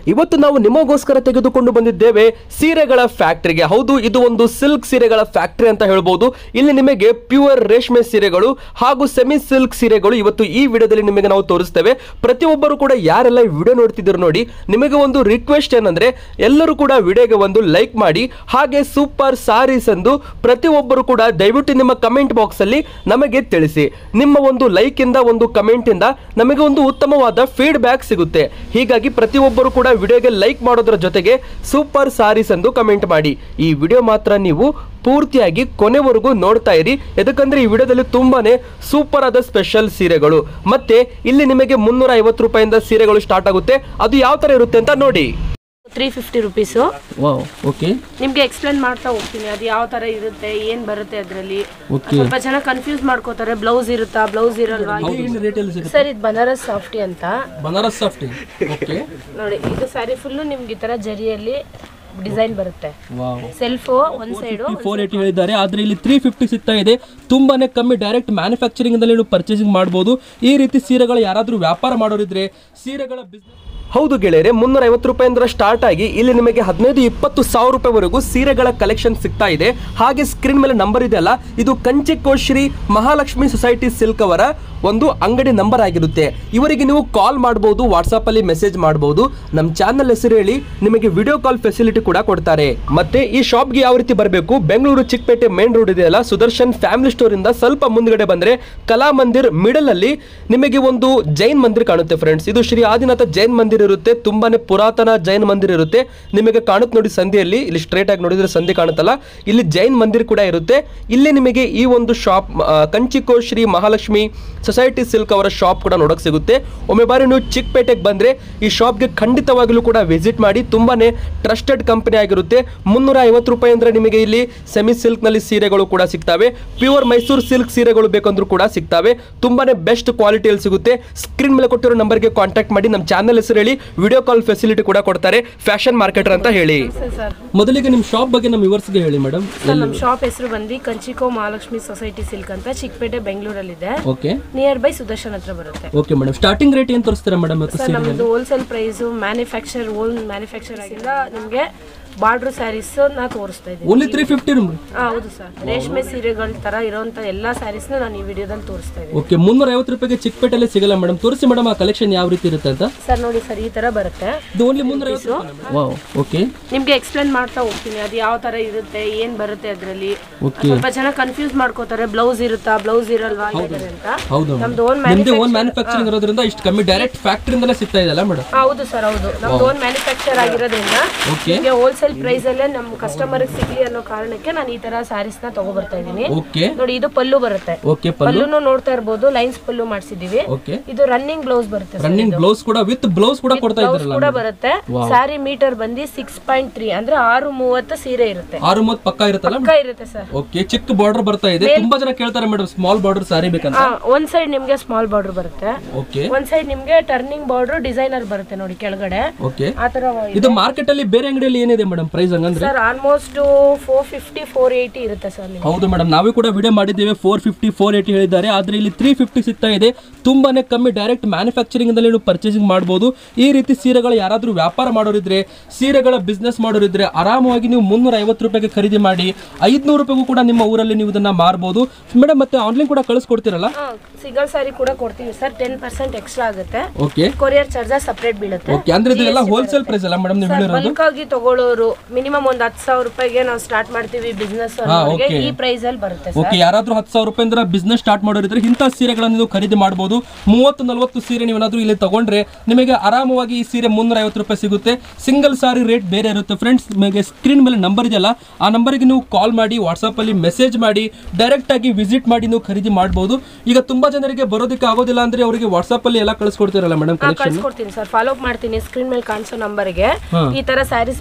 ಇವತ್ತು ನಾವು ನಿಮಗೋಸ್ಕರ ತೆಗೆದುಕೊಂಡು ಬಂದಿದ್ದೇವೆ ಸೀರೆಗಳ ಫ್ಯಾಕ್ಟರಿಗೆ ಹೌದು ಇದು ಒಂದು ಸಿಲ್ಕ್ ಸೀರೆಗಳ ಫ್ಯಾಕ್ಟರಿ ಅಂತ ಹೇಳ್ಬೋದು ಇಲ್ಲಿ ನಿಮಗೆ ಪ್ಯೂರ್ ರೇಷ್ಮೆ ಸೀರೆಗಳು ಹಾಗೂ ಸೆಮಿ ಸಿಲ್ಕ್ ಸೀರೆಗಳು ಇವತ್ತು ಈ ವಿಡಿಯೋದಲ್ಲಿ ನಿಮಗೆ ನಾವು ತೋರಿಸ್ತೇವೆ ಪ್ರತಿಯೊಬ್ಬರು ಕೂಡ ಯಾರೆಲ್ಲ ಈ ವಿಡಿಯೋ ನೋಡ್ತಿದ್ರು ನೋಡಿ ನಿಮಗೆ ಒಂದು ರಿಕ್ವೆಸ್ಟ್ ಏನಂದ್ರೆ ಎಲ್ಲರೂ ಕೂಡ ವಿಡಿಯೋಗೆ ಒಂದು ಲೈಕ್ ಮಾಡಿ ಹಾಗೆ ಸೂಪರ್ ಸಾರೀಸ್ ಎಂದು ಪ್ರತಿಯೊಬ್ಬರು ಕೂಡ ದಯವಿಟ್ಟು ನಿಮ್ಮ ಕಮೆಂಟ್ ಬಾಕ್ಸ್ ಅಲ್ಲಿ ನಮಗೆ ತಿಳಿಸಿ ನಿಮ್ಮ ಒಂದು ಲೈಕ್ ಇಂದ ಒಂದು ಕಮೆಂಟ್ ಇಂದ ನಮಗೆ ಒಂದು ಉತ್ತಮವಾದ ಫೀಡ್ಬ್ಯಾಕ್ ಸಿಗುತ್ತೆ ಹೀಗಾಗಿ ಪ್ರತಿಯೊಬ್ಬರು ಕೂಡ ವಿಡಿಯೋಗೆ ಲೈಕ್ ಮಾಡೋದ್ರ ಜೊತೆಗೆ ಸೂಪರ್ ಸಾರೀಸ್ ಎಂದು ಕಮೆಂಟ್ ಮಾಡಿ ಈ ವಿಡಿಯೋ ಮಾತ್ರ ನೀವು ಪೂರ್ತಿಯಾಗಿ ಕೊನೆವರೆಗೂ ನೋಡ್ತಾ ಇರಿ ಯಾಕಂದ್ರೆ ಈ ವಿಡಿಯೋದಲ್ಲಿ ತುಂಬಾನೇ ಸೂಪರ್ ಆದ ಸ್ಪೆಷಲ್ ಸೀರೆಗಳು ಮತ್ತೆ ಇಲ್ಲಿ ನಿಮಗೆ ಮುನ್ನೂರ ಐವತ್ತು ರೂಪಾಯಿಂದ ಸೀರೆಗಳು ಸ್ಟಾರ್ಟ್ ಆಗುತ್ತೆ ಅದು ಯಾವ ತರ ಇರುತ್ತೆ ಅಂತ ನೋಡಿ three fifty rupees wow okay ನಿಮ್ಗೆ ಎಕ್ಸ್ಪ್ಲೇನ್ ಮಾಡ್ತಾ ಹೋಗ್ತೀನಿ ಅದು ಯಾವ ತರ ಇರುತ್ತೆ ಏನ್ ಬರುತ್ತೆ ಅದರಲ್ಲಿ Okay. ಸ್ವಲ್ಪ ಜನ ಕನ್ಫ್ಯೂಸ್ ಮಾಡ್ಕೋತಾರೆ ಬ್ಲೌಸ್ ಇರುತ್ತಾ ಬ್ಲೌಸ್ ಇರಲ್ವಾ ರೇಟಲ್ಲಿ ಸಿಗುತ್ತೆ ಸರ್ ಇದು ಬನಾರಸ್ ಸಾಫ್ಟಿ ಅಂತ ಬನಾರಸ್ ಸಾಫ್ಟ್ ಓಕೆ ನೋಡಿ ಇದು ಸ್ಯಾರಿ ಫುಲ್ಲು ನಿಮ್ಗೆ ಈ ತರ ಜರಿಯಲ್ಲಿ ಡಿಸೈನ್ ಬರುತ್ತೆ ವಾವ್ ಸೆಲ್ಫು ಒಂದ್ ಸೈಡು ಫೋರ್ ಏಯ್ಟಿ ಹೇಳಿದ್ದಾರೆ ಆದರೆ ಇಲ್ಲಿ ತ್ರೀ ಫಿಫ್ಟಿ ಸಿಗ್ತಾ ಇದೆ ತುಂಬಾನೇ ಕಮ್ಮಿ ಡೈರೆಕ್ಟ್ ಮ್ಯಾನುಫ್ಯಾಕ್ಚರಿಂಗ್ ನಲ್ಲಿ ನೀವು ಪರ್ಚೇಸಿಂಗ್ ಮಾಡಬಹುದು ಈ ರೀತಿ ಸೀರೆಗಳು ಯಾರಾದರೂ ವ್ಯಾಪಾರ ಮಾಡೋರಿದ್ರೆ ಸೀರೆಗಳ ಬಿಸ್ನೆಸ್ ಹೌದು ಗೆಳೆಯರೆ ಮುನ್ನೂರ ಐವತ್ತು ರೂಪಾಯಿಂದ ಸ್ಟಾರ್ಟ್ ಆಗಿ ಇಲ್ಲಿ ನಿಮಗೆ ಹದಿನೈದು ಇಪ್ಪತ್ತು ಸಾವಿರ ರೂಪಾಯಿವರೆಗೂ ಸೀರೆಗಳ ಕಲೆಕ್ಷನ್ ಸಿಗ್ತಾ ಇದೆ ಹಾಗೆ ಸ್ಕ್ರೀನ್ ಮೇಲೆ ನಂಬರ್ ಇದೆಯಲ್ಲ ಇದು ಕಂಚಿಕೋಶ್ರೀ ಮಹಾಲಕ್ಷ್ಮಿ ಸೊಸೈಟಿ ಸಿಲ್ಕ್ ಅವರ ಒಂದು ಅಂಗಡಿ ನಂಬರ್ ಆಗಿರುತ್ತೆ ಇವರಿಗೆ ನೀವು ಕಾಲ್ ಮಾಡಬಹುದು ವಾಟ್ಸಾಪ್ ಅಲ್ಲಿ ಮೆಸೇಜ್ ಮಾಡಬಹುದು ನಮ್ಮ ಚಾನಲ್ ಹೆಸರು ಹೇಳಿ ನಿಮಗೆ ವಿಡಿಯೋ ಕಾಲ್ ಫೆಸಿಲಿಟಿ ಕೂಡ ಕೊಡ್ತಾರೆ ಮತ್ತೆ ಈ ಶಾಪ್ಗೆ ಯಾವ ರೀತಿ ಬರಬೇಕು ಬೆಂಗಳೂರು ಚಿಕ್ಕಪೇಟೆ ಮೇನ್ ರೋಡ್ ಇದೆಯಲ್ಲ ಸುದರ್ಶನ್ ಫ್ಯಾಮಿಲಿ ಸ್ಟೋರ್ ಇಂದ ಸ್ವಲ್ಪ ಮುಂದ್ಗಡೆ ಬಂದ್ರೆ ಕಲಾ ಮಂದಿರ್ ಮಿಡಲ್ ಅಲ್ಲಿ ನಿಮಗೆ ಒಂದು ಜೈನ್ ಮಂದಿರ್ ಕಾಣುತ್ತೆ ಫ್ರೆಂಡ್ಸ್ ಇದು ಶ್ರೀ ಆದಿನಾಥ ಜೈನ್ ಮಂದಿರ್ ಇರುತ್ತೆ ತುಂಬಾನೇ ಪುರಾತನ ಜೈನ್ ಮಂದಿರ್ ಇರುತ್ತೆ ನಿಮಗೆ ಕಾಣುತ್ತೆ ನೋಡಿ ಸಂಧಿಯಲ್ಲಿ ಇಲ್ಲಿ ಸ್ಟ್ರೇಟ್ ಆಗಿ ನೋಡಿದ್ರೆ ಸಂಧಿ ಕಾಣುತ್ತಲ್ಲ ಇಲ್ಲಿ ಜೈನ್ ಮಂದಿರ್ ಕೂಡ ಇರುತ್ತೆ ಇಲ್ಲಿ ನಿಮಗೆ ಈ ಒಂದು ಶಾಪ್ ಕಂಚಿಕೋ ಶ್ರೀ ಮಹಾಲಕ್ಷ್ಮಿ ಸೊಸೈಟಿ ಸಿಲ್ಕ್ ಅವರ ಶಾಪ್ ಕೂಡ ನೋಡಕ್ ಸಿಗುತ್ತೆ ಒಮ್ಮೆ ಬಾರಿ ನೀವು ಚಿಕ್ಕಪೇಟೆಗೆ ಬಂದ್ರೆ ಈ ಶಾಪ್ಗೆ ಖಂಡಿತವಾಗಲೂ ಕೂಡ ವಿಸಿಟ್ ಮಾಡಿ ತುಂಬಾನೇ ಟ್ರಸ್ಟೆಡ್ ಕಂಪನಿ ಆಗಿರುತ್ತೆ ಮುನ್ನೂರ ಐವತ್ತು ರೂಪಾಯಿ ಅಂದ್ರೆ ನಿಮಗೆ ಇಲ್ಲಿ ಸೆಮಿ ಸಿಲ್ಕ್ ನಲ್ಲಿ ಸೀರೆಗಳು ಕೂಡ ಸಿಗ್ತವೆ ಪ್ಯೂರ್ ಮೈಸೂರು ಸಿಲ್ಕ್ ಸೀರೆಗಳು ಬೇಕಂದ್ರೂ ಕೂಡ ಸಿಗ್ತವೆ ತುಂಬಾನೇ ಬೆಸ್ಟ್ ಕ್ವಾಲಿಟಿಯಲ್ಲಿ ಸಿಗುತ್ತೆ ಸ್ಕ್ರೀನ್ ಮೇಲೆ ಕೊಟ್ಟಿರೋ ನಂಬರ್ಗೆ ಕಾಂಟ್ಯಾಕ್ಟ್ ಮಾಡಿ ನಮ್ಮ ಚಾನಲ್ ಹೆಸರು ಹೇಳಿ ವಿಡಿಯೋ ಕಾಲ್ ಫೆಸಿಲಿಟಿ ಕೂಡ ಕೊಡ್ತಾರೆ ಫ್ಯಾಷನ್ ಮಾರ್ಕೆಟರ್ ಅಂತ ಹೇಳಿ ಸರ್ ಮೊದಲಿಗೆ ನಿಮ್ಮ ಶಾಪ್ ಬಗ್ಗೆ ನಮ್ಮ ವಿವರ್ಸ್ಗೆ ಹೇಳಿ ಮೇಡಮ್ ಸರ್ ನಮ್ಮ ಶಾಪ್ ಹೆಸರು ಬಂದು ಕಂಚಿಕೋ ಮಹಾಲಕ್ಷ್ಮಿ ಸೊಸೈಟಿ ಸಿಲ್ಕ್ ಅಂತ ಚಿಕ್ಕಪೇಟೆ ಬೆಂಗಳೂರಲ್ಲಿದೆ ಓಕೆ ನಿಯರ್ ಬೈ ಸುದರ್ಶನ್ ಹತ್ರ ಬರುತ್ತೆ ಓಕೆ ಮೇಡಮ್ ಸ್ಟಾರ್ಟಿಂಗ್ ರೇಟ್ ಏನು ತೋರಿಸ್ತೀರಾ ಮೇಡಮ್ ಇವತ್ತು ಸರ್ ನಮ್ಮದು wholesale price manufacture own manufacture ಆಗಿಂದ ನಿಮಗೆ ಬಾರ್ಡ್ರ್ ಸ್ಯಾರೀಸ್ ನಾ ತೋರಿಸ್ತಾ ಇದ್ದೀನಿ ಓನ್ಲಿ ತ್ರೀ ಫಿಫ್ಟಿ ಹಾ, ಹೌದು ಸರ್ ರೇಷ್ಮೆ ಸೀರೆಗಳ ತರ ಇರೋಂಥ ಎಲ್ಲಾ ಸ್ಯಾರೀಸ್ನ ನಾನು ಈ ವಿಡಿಯೋದಲ್ಲಿ ತೋರಿಸ್ತಾ ಇದ್ದೀನಿ ಓಕೆ ಮುನ್ನೂರ ಐವತ್ತು ರೂಪಾಯಿಗೆ ಚಿಕ್ಕಪೇಟೆಲ್ಲೇ ಸಿಗಲ್ಲ ಮೇಡಮ್ ತೋರಿಸಿ ಮೇಡಮ್ ಆ ಕಲೆಕ್ಷನ್ ಯಾವ ರೀತಿ ಇರುತ್ತೆ ಅಂತ ಸರ್ ನೋಡಿ ಸರ್ ಈ ತರ ಬರುತ್ತೆ ಇದು ಓನ್ಲಿ ಮುನ್ನೂರ ಐವತ್ತು ವಾವ್ ಓಕೆ ನಿಮ್ಗೆ ಎಕ್ಸ್ಪ್ಲೇನ್ ಮಾಡ್ತಾ ಹೋಗ್ತೀನಿ ಅದು ಯಾವ ತರ ಇರುತ್ತೆ ಏನ್ ಬರುತ್ತೆ ಅದರಲ್ಲಿ Okay. ಸ್ವಲ್ಪ ಜನ ಕನ್ಫ್ಯೂಸ್ ಮಾಡ್ಕೋತಾರೆ ಬ್ಲೌಸ್ ಇರುತ್ತಾ ಬ್ಲೌಸ್ ಇರಲ್ವಾ ಈ ತರ ಅಂತ ಹೌದು ನಮ್ದು ಓನ್ ನಿಮ್ದೇ ಓನ್ ಮ್ಯಾನುಫ್ಯಾಕ್ಚರಿಂಗ್ ಇರೋದ್ರಿಂದ ಇಷ್ಟು ಕಮ್ಮಿ ಡೈರೆಕ್ಟ್ ಫ್ಯಾಕ್ಟ್ರಿಯಿಂದಲೇ ಸಿಗ್ತಾ ಇದೆಯಲ್ಲ ಮೇಡಮ್ ಹೌದು ಸರ್ ಹೌದು ನಮ್ದು ಓನ್ ಮ್ಯಾನುಫ್ಯಾಕ್ಚರ್ ಆಗಿರೋದ್ರಿಂದ ಓಕೆ ನಿಮಗೆ ಹೋಲ್ಸೇಲ್ ಪ್ರೈಸ್ ಅಲ್ಲೇ ನಮ್ಮ ಕಸ್ಟಮರ್ ಸಿಗ್ಲಿ ಅನ್ನೋ ಕಾರಣಕ್ಕೆ ನಾನು ಈ ತರ ಸ್ಯಾರೀಸ್ ನ ತಗೋಬರ್ತಾ ಇದ್ದೀನಿ ಓಕೆ ನೋಡಿ ಇದು ಪಲ್ಲು ಬರುತ್ತೆ ಓಕೆ ಪಲ್ಲು ಪಲ್ಲುನು ನೋಡ್ತಾ ಇರ್ಬೋದು ಲೈನ್ಸ್ ಪಲ್ಲು ಮಾಡಿಸಿದೀವಿ ಓಕೆ ಇದು ರನ್ನಿಂಗ್ ಬ್ಲೌಸ್ ಬರುತ್ತೆ sir. ರನ್ನಿಂಗ್ ಬ್ಲೌಸ್ ಕೂಡ ವಿತ್ ಬ್ಲೌಸ್ ಕೂಡ ಕೊಡ್ತಾ ಬ್ಲೌಸ್ ಇದ್ರಲ್ಲ ಕೂಡ ಬರುತ್ತೆ ಸ್ಯಾರಿ ಮೀಟರ್ ಬಂದು ಸಿಕ್ಸ್ ಪಾಯಿಂಟ್ ತ್ರೀ ಅಂದ್ರೆ ಆರು ಮೂವತ್ತು ಸೀರೆ ಇರುತ್ತೆ ಆರು ಮೂವತ್ತು ಪಕ್ಕ ಇರುತ್ತಲ್ಲ ಪಕ್ಕ ಇರುತ್ತೆ ಸರ್ ಓಕೆ ಚಿಕ್ಕ ಬಾರ್ಡರ್ ಬರ್ತಾ ಇದೆ ತುಂಬಾ ಜನ ಕೇಳ್ತಾರೆ ಮೇಡಮ್ ಸ್ಮಾಲ್ ಬಾರ್ಡರ್ ಸಾರಿ ಬೇಕಂತ ಒಂದ್ ಸೈಡ್ ನಿಮ್ಗೆ ಸ್ಮಾಲ್ ಬಾರ್ಡರ್ ಬರುತ್ತೆ ಓಕೆ ಒಂದ್ ಸೈಡ್ ನಿಮ್ಗೆ ಟರ್ನಿಂಗ್ ಬಾರ್ಡರ್ ಡಿಸೈನರ್ ಬರುತ್ತೆ ನೋಡಿ ಕೆಳಗಡೆ ಓಕೆ ಆತರ ಇದು ಮಾರ್ಕೆಟ್ ಅಲ್ಲಿ ಬೇರೆ ಅಂಗಡಿಯಲ್ಲಿ ಏನಿದೆ ಮೇಡಮ್ ಪ್ರೈಸ್ ಹಂಗಂದ್ರೆ sir almost four fifty four eighty ಇರುತ್ತೆ ಸರ್ ನಿಮ್ಗೆ ಹೌದು ಮೇಡಮ್ ನಾವೇ ಕೂಡ ವಿಡಿಯೋ ಮಾಡಿದ್ದೇವೆ ಫೋರ್ ಫಿಫ್ಟಿ ಫೋರ್ ಏಯ್ಟಿ ಹೇಳಿದ್ದಾರೆ ಆದ್ರೆ ಇಲ್ಲಿ ತ್ರೀ ಫಿಫ್ಟಿ ಸಿಗ್ತಾ ಇದೆ ತುಂಬಾನೇ ಕಮ್ಮಿ ಡೈರೆಕ್ಟ್ ಮ್ಯಾನುಫ್ಯಾಕ್ಚರಿಂಗ್ ನಲ್ಲಿ ನೀವು ಪರ್ಚೇಸಿಂಗ್ ಮಾಡಬಹುದು ಈ ರೀತಿ ಸೀರೆಗಳು ಯಾರಾದರೂ ವ್ಯಾಪಾರ ಮಾಡೋರಿದ್ರೆ ಸೀರೆಗಳ ಬಿಸ್ನೆಸ್ ಮಾಡೋರಿದ್ರೆ ಆರಾಮವಾಗಿ ನೀವು ಮುನ್ನೂರ ಐವತ್ತು ರೂಪಾಯಿಗೆ ಖರೀದಿ ಮಾಡಿ ಐದ್ನೂರು ರೂಪಾಯಿಗೂ ಕೂಡ ನಿಮ್ಮ ಊರಲ್ಲಿ ನೀವು ಇದನ್ನ ಮಾರಬಹುದು ಮೇಡಮ್ ಮತ್ತೆ ಆನ್ಲೈನ್ ಕೂಡ ಕಳಿಸ್ಕೊಡ್ತೀರಲ್ಲ ಸಿಂಗಲ್ ಸ್ಯಾರಿ ಕೂಡ ಕೊಡ್ತೀವಿ ಸರ್ ಟೆನ್ ಪರ್ಸೆಂಟ್ ಎಕ್ಸ್ಟ್ರಾ ಆಗುತ್ತೆ ಓಕೆ ಕೊರಿಯರ್ ಚಾರ್ಜಸ್ ಸಪ್ರೇಟ್ ಬೀಳುತ್ತೆ ಓಕೆ ಅಂದ್ರೆ ಇದೆಲ್ಲ ಹೋಲ್ಸೇಲ್ ಪ್ರೈಸ್ ಅಲ್ಲ ಮೇಡಮ್ ನೀವು ಹೇಳಿರೋದು ಬಲ್ಕ್ ಆಗಿ ತಗೊಳ್ಳೋರು ಮಿನಿಮಮ್ ಒಂದ್ ಹತ್ತು ಸಾವಿರ ರೂಪಾಯಿಗೆ ನಾವು ಸ್ಟಾರ್ಟ್ ಮಾಡ್ತೀವಿ ಬಿಸ್ನೆಸ್ okay. ಈ ಪ್ರೈಸ್ ಅಲ್ಲಿ ಬರುತ್ತೆ ಸರ್ ಓಕೆ ಯಾರಾದ್ರೂ ಹತ್ತು ಸಾವಿರ ರೂಪಾಯಿ ಅಂದ್ರೆ ಬಿಸ್ನೆಸ್ ಸ್ಟಾರ್ಟ್ ಮಾಡೋರಿದ್ರೆ ಇಂಥ ಸೀರೆಗಳನ್ನು ನೀವು ಖರೀದಿ ಮಾಡಬಹುದು ಮೂವತ್ತು ನಲವತ್ತು ಸೀರೆ ನೀವೇನಾದ್ರೂ ಇಲ್ಲಿ ತಗೊಂಡ್ರೆ ನಿಮಗೆ ಆರಾಮವಾಗಿ ಈ ಸೀರೆ ಮುನ್ನೂರ ಐವತ್ತು ರೂಪಾಯಿ ಸಿಗುತ್ತೆ ಸಿಂಗಲ್ ಸಾರಿ ರೇಟ್ ಬೇರೆ ಇರುತ್ತೆ ಫ್ರೆಂಡ್ಸ್ ನಿಮಗೆ ಸ್ಕ್ರೀನ್ ಮೇಲೆ ನಂಬರ್ ಇದೆಯಲ್ಲ ಆ ನಂಬರ್ಗೆ ನೀವು ಕಾಲ್ ಮಾಡಿ ವಾಟ್ಸಪ್ ಅಲ್ಲಿ ಮೆಸೇಜ್ ಮಾಡಿ ಡೈರೆಕ್ಟ್ ಆಗಿ ವಿಸಿಟ್ ಮಾಡಿ ನೀವು ಖರೀದಿ ಮಾಡಬಹುದು ಈಗ ತುಂಬಾ ಜನರಿಗೆ ಬರೋದಕ್ಕೆ ಆಗೋದಿಲ್ಲ ಅಂದ್ರೆ ಅವರಿಗೆ ವಾಟ್ಸಪ್ ಅಲ್ಲಿ ಎಲ್ಲ ಕಳಿಸ್ಕೊಡ್ತೀರಲ್ಲ ಮೇಡಮ್ ಕಲೆಕ್ಷನ್ ಕಳ್ಸ್ಕೊಡ್ತೀನಿ ಸರ್ ಫಾಲೋ ಅಪ್ ಮಾಡ್ತೀನಿ ಸ್ಕ್ರೀನ್ ಮೇಲೆ ಕಾಣಿಸೋ ನಂಬರ್ಗೆ ಈ ತರ ಸ್ಯಾರೀಸ್ ಬೇಕಂತ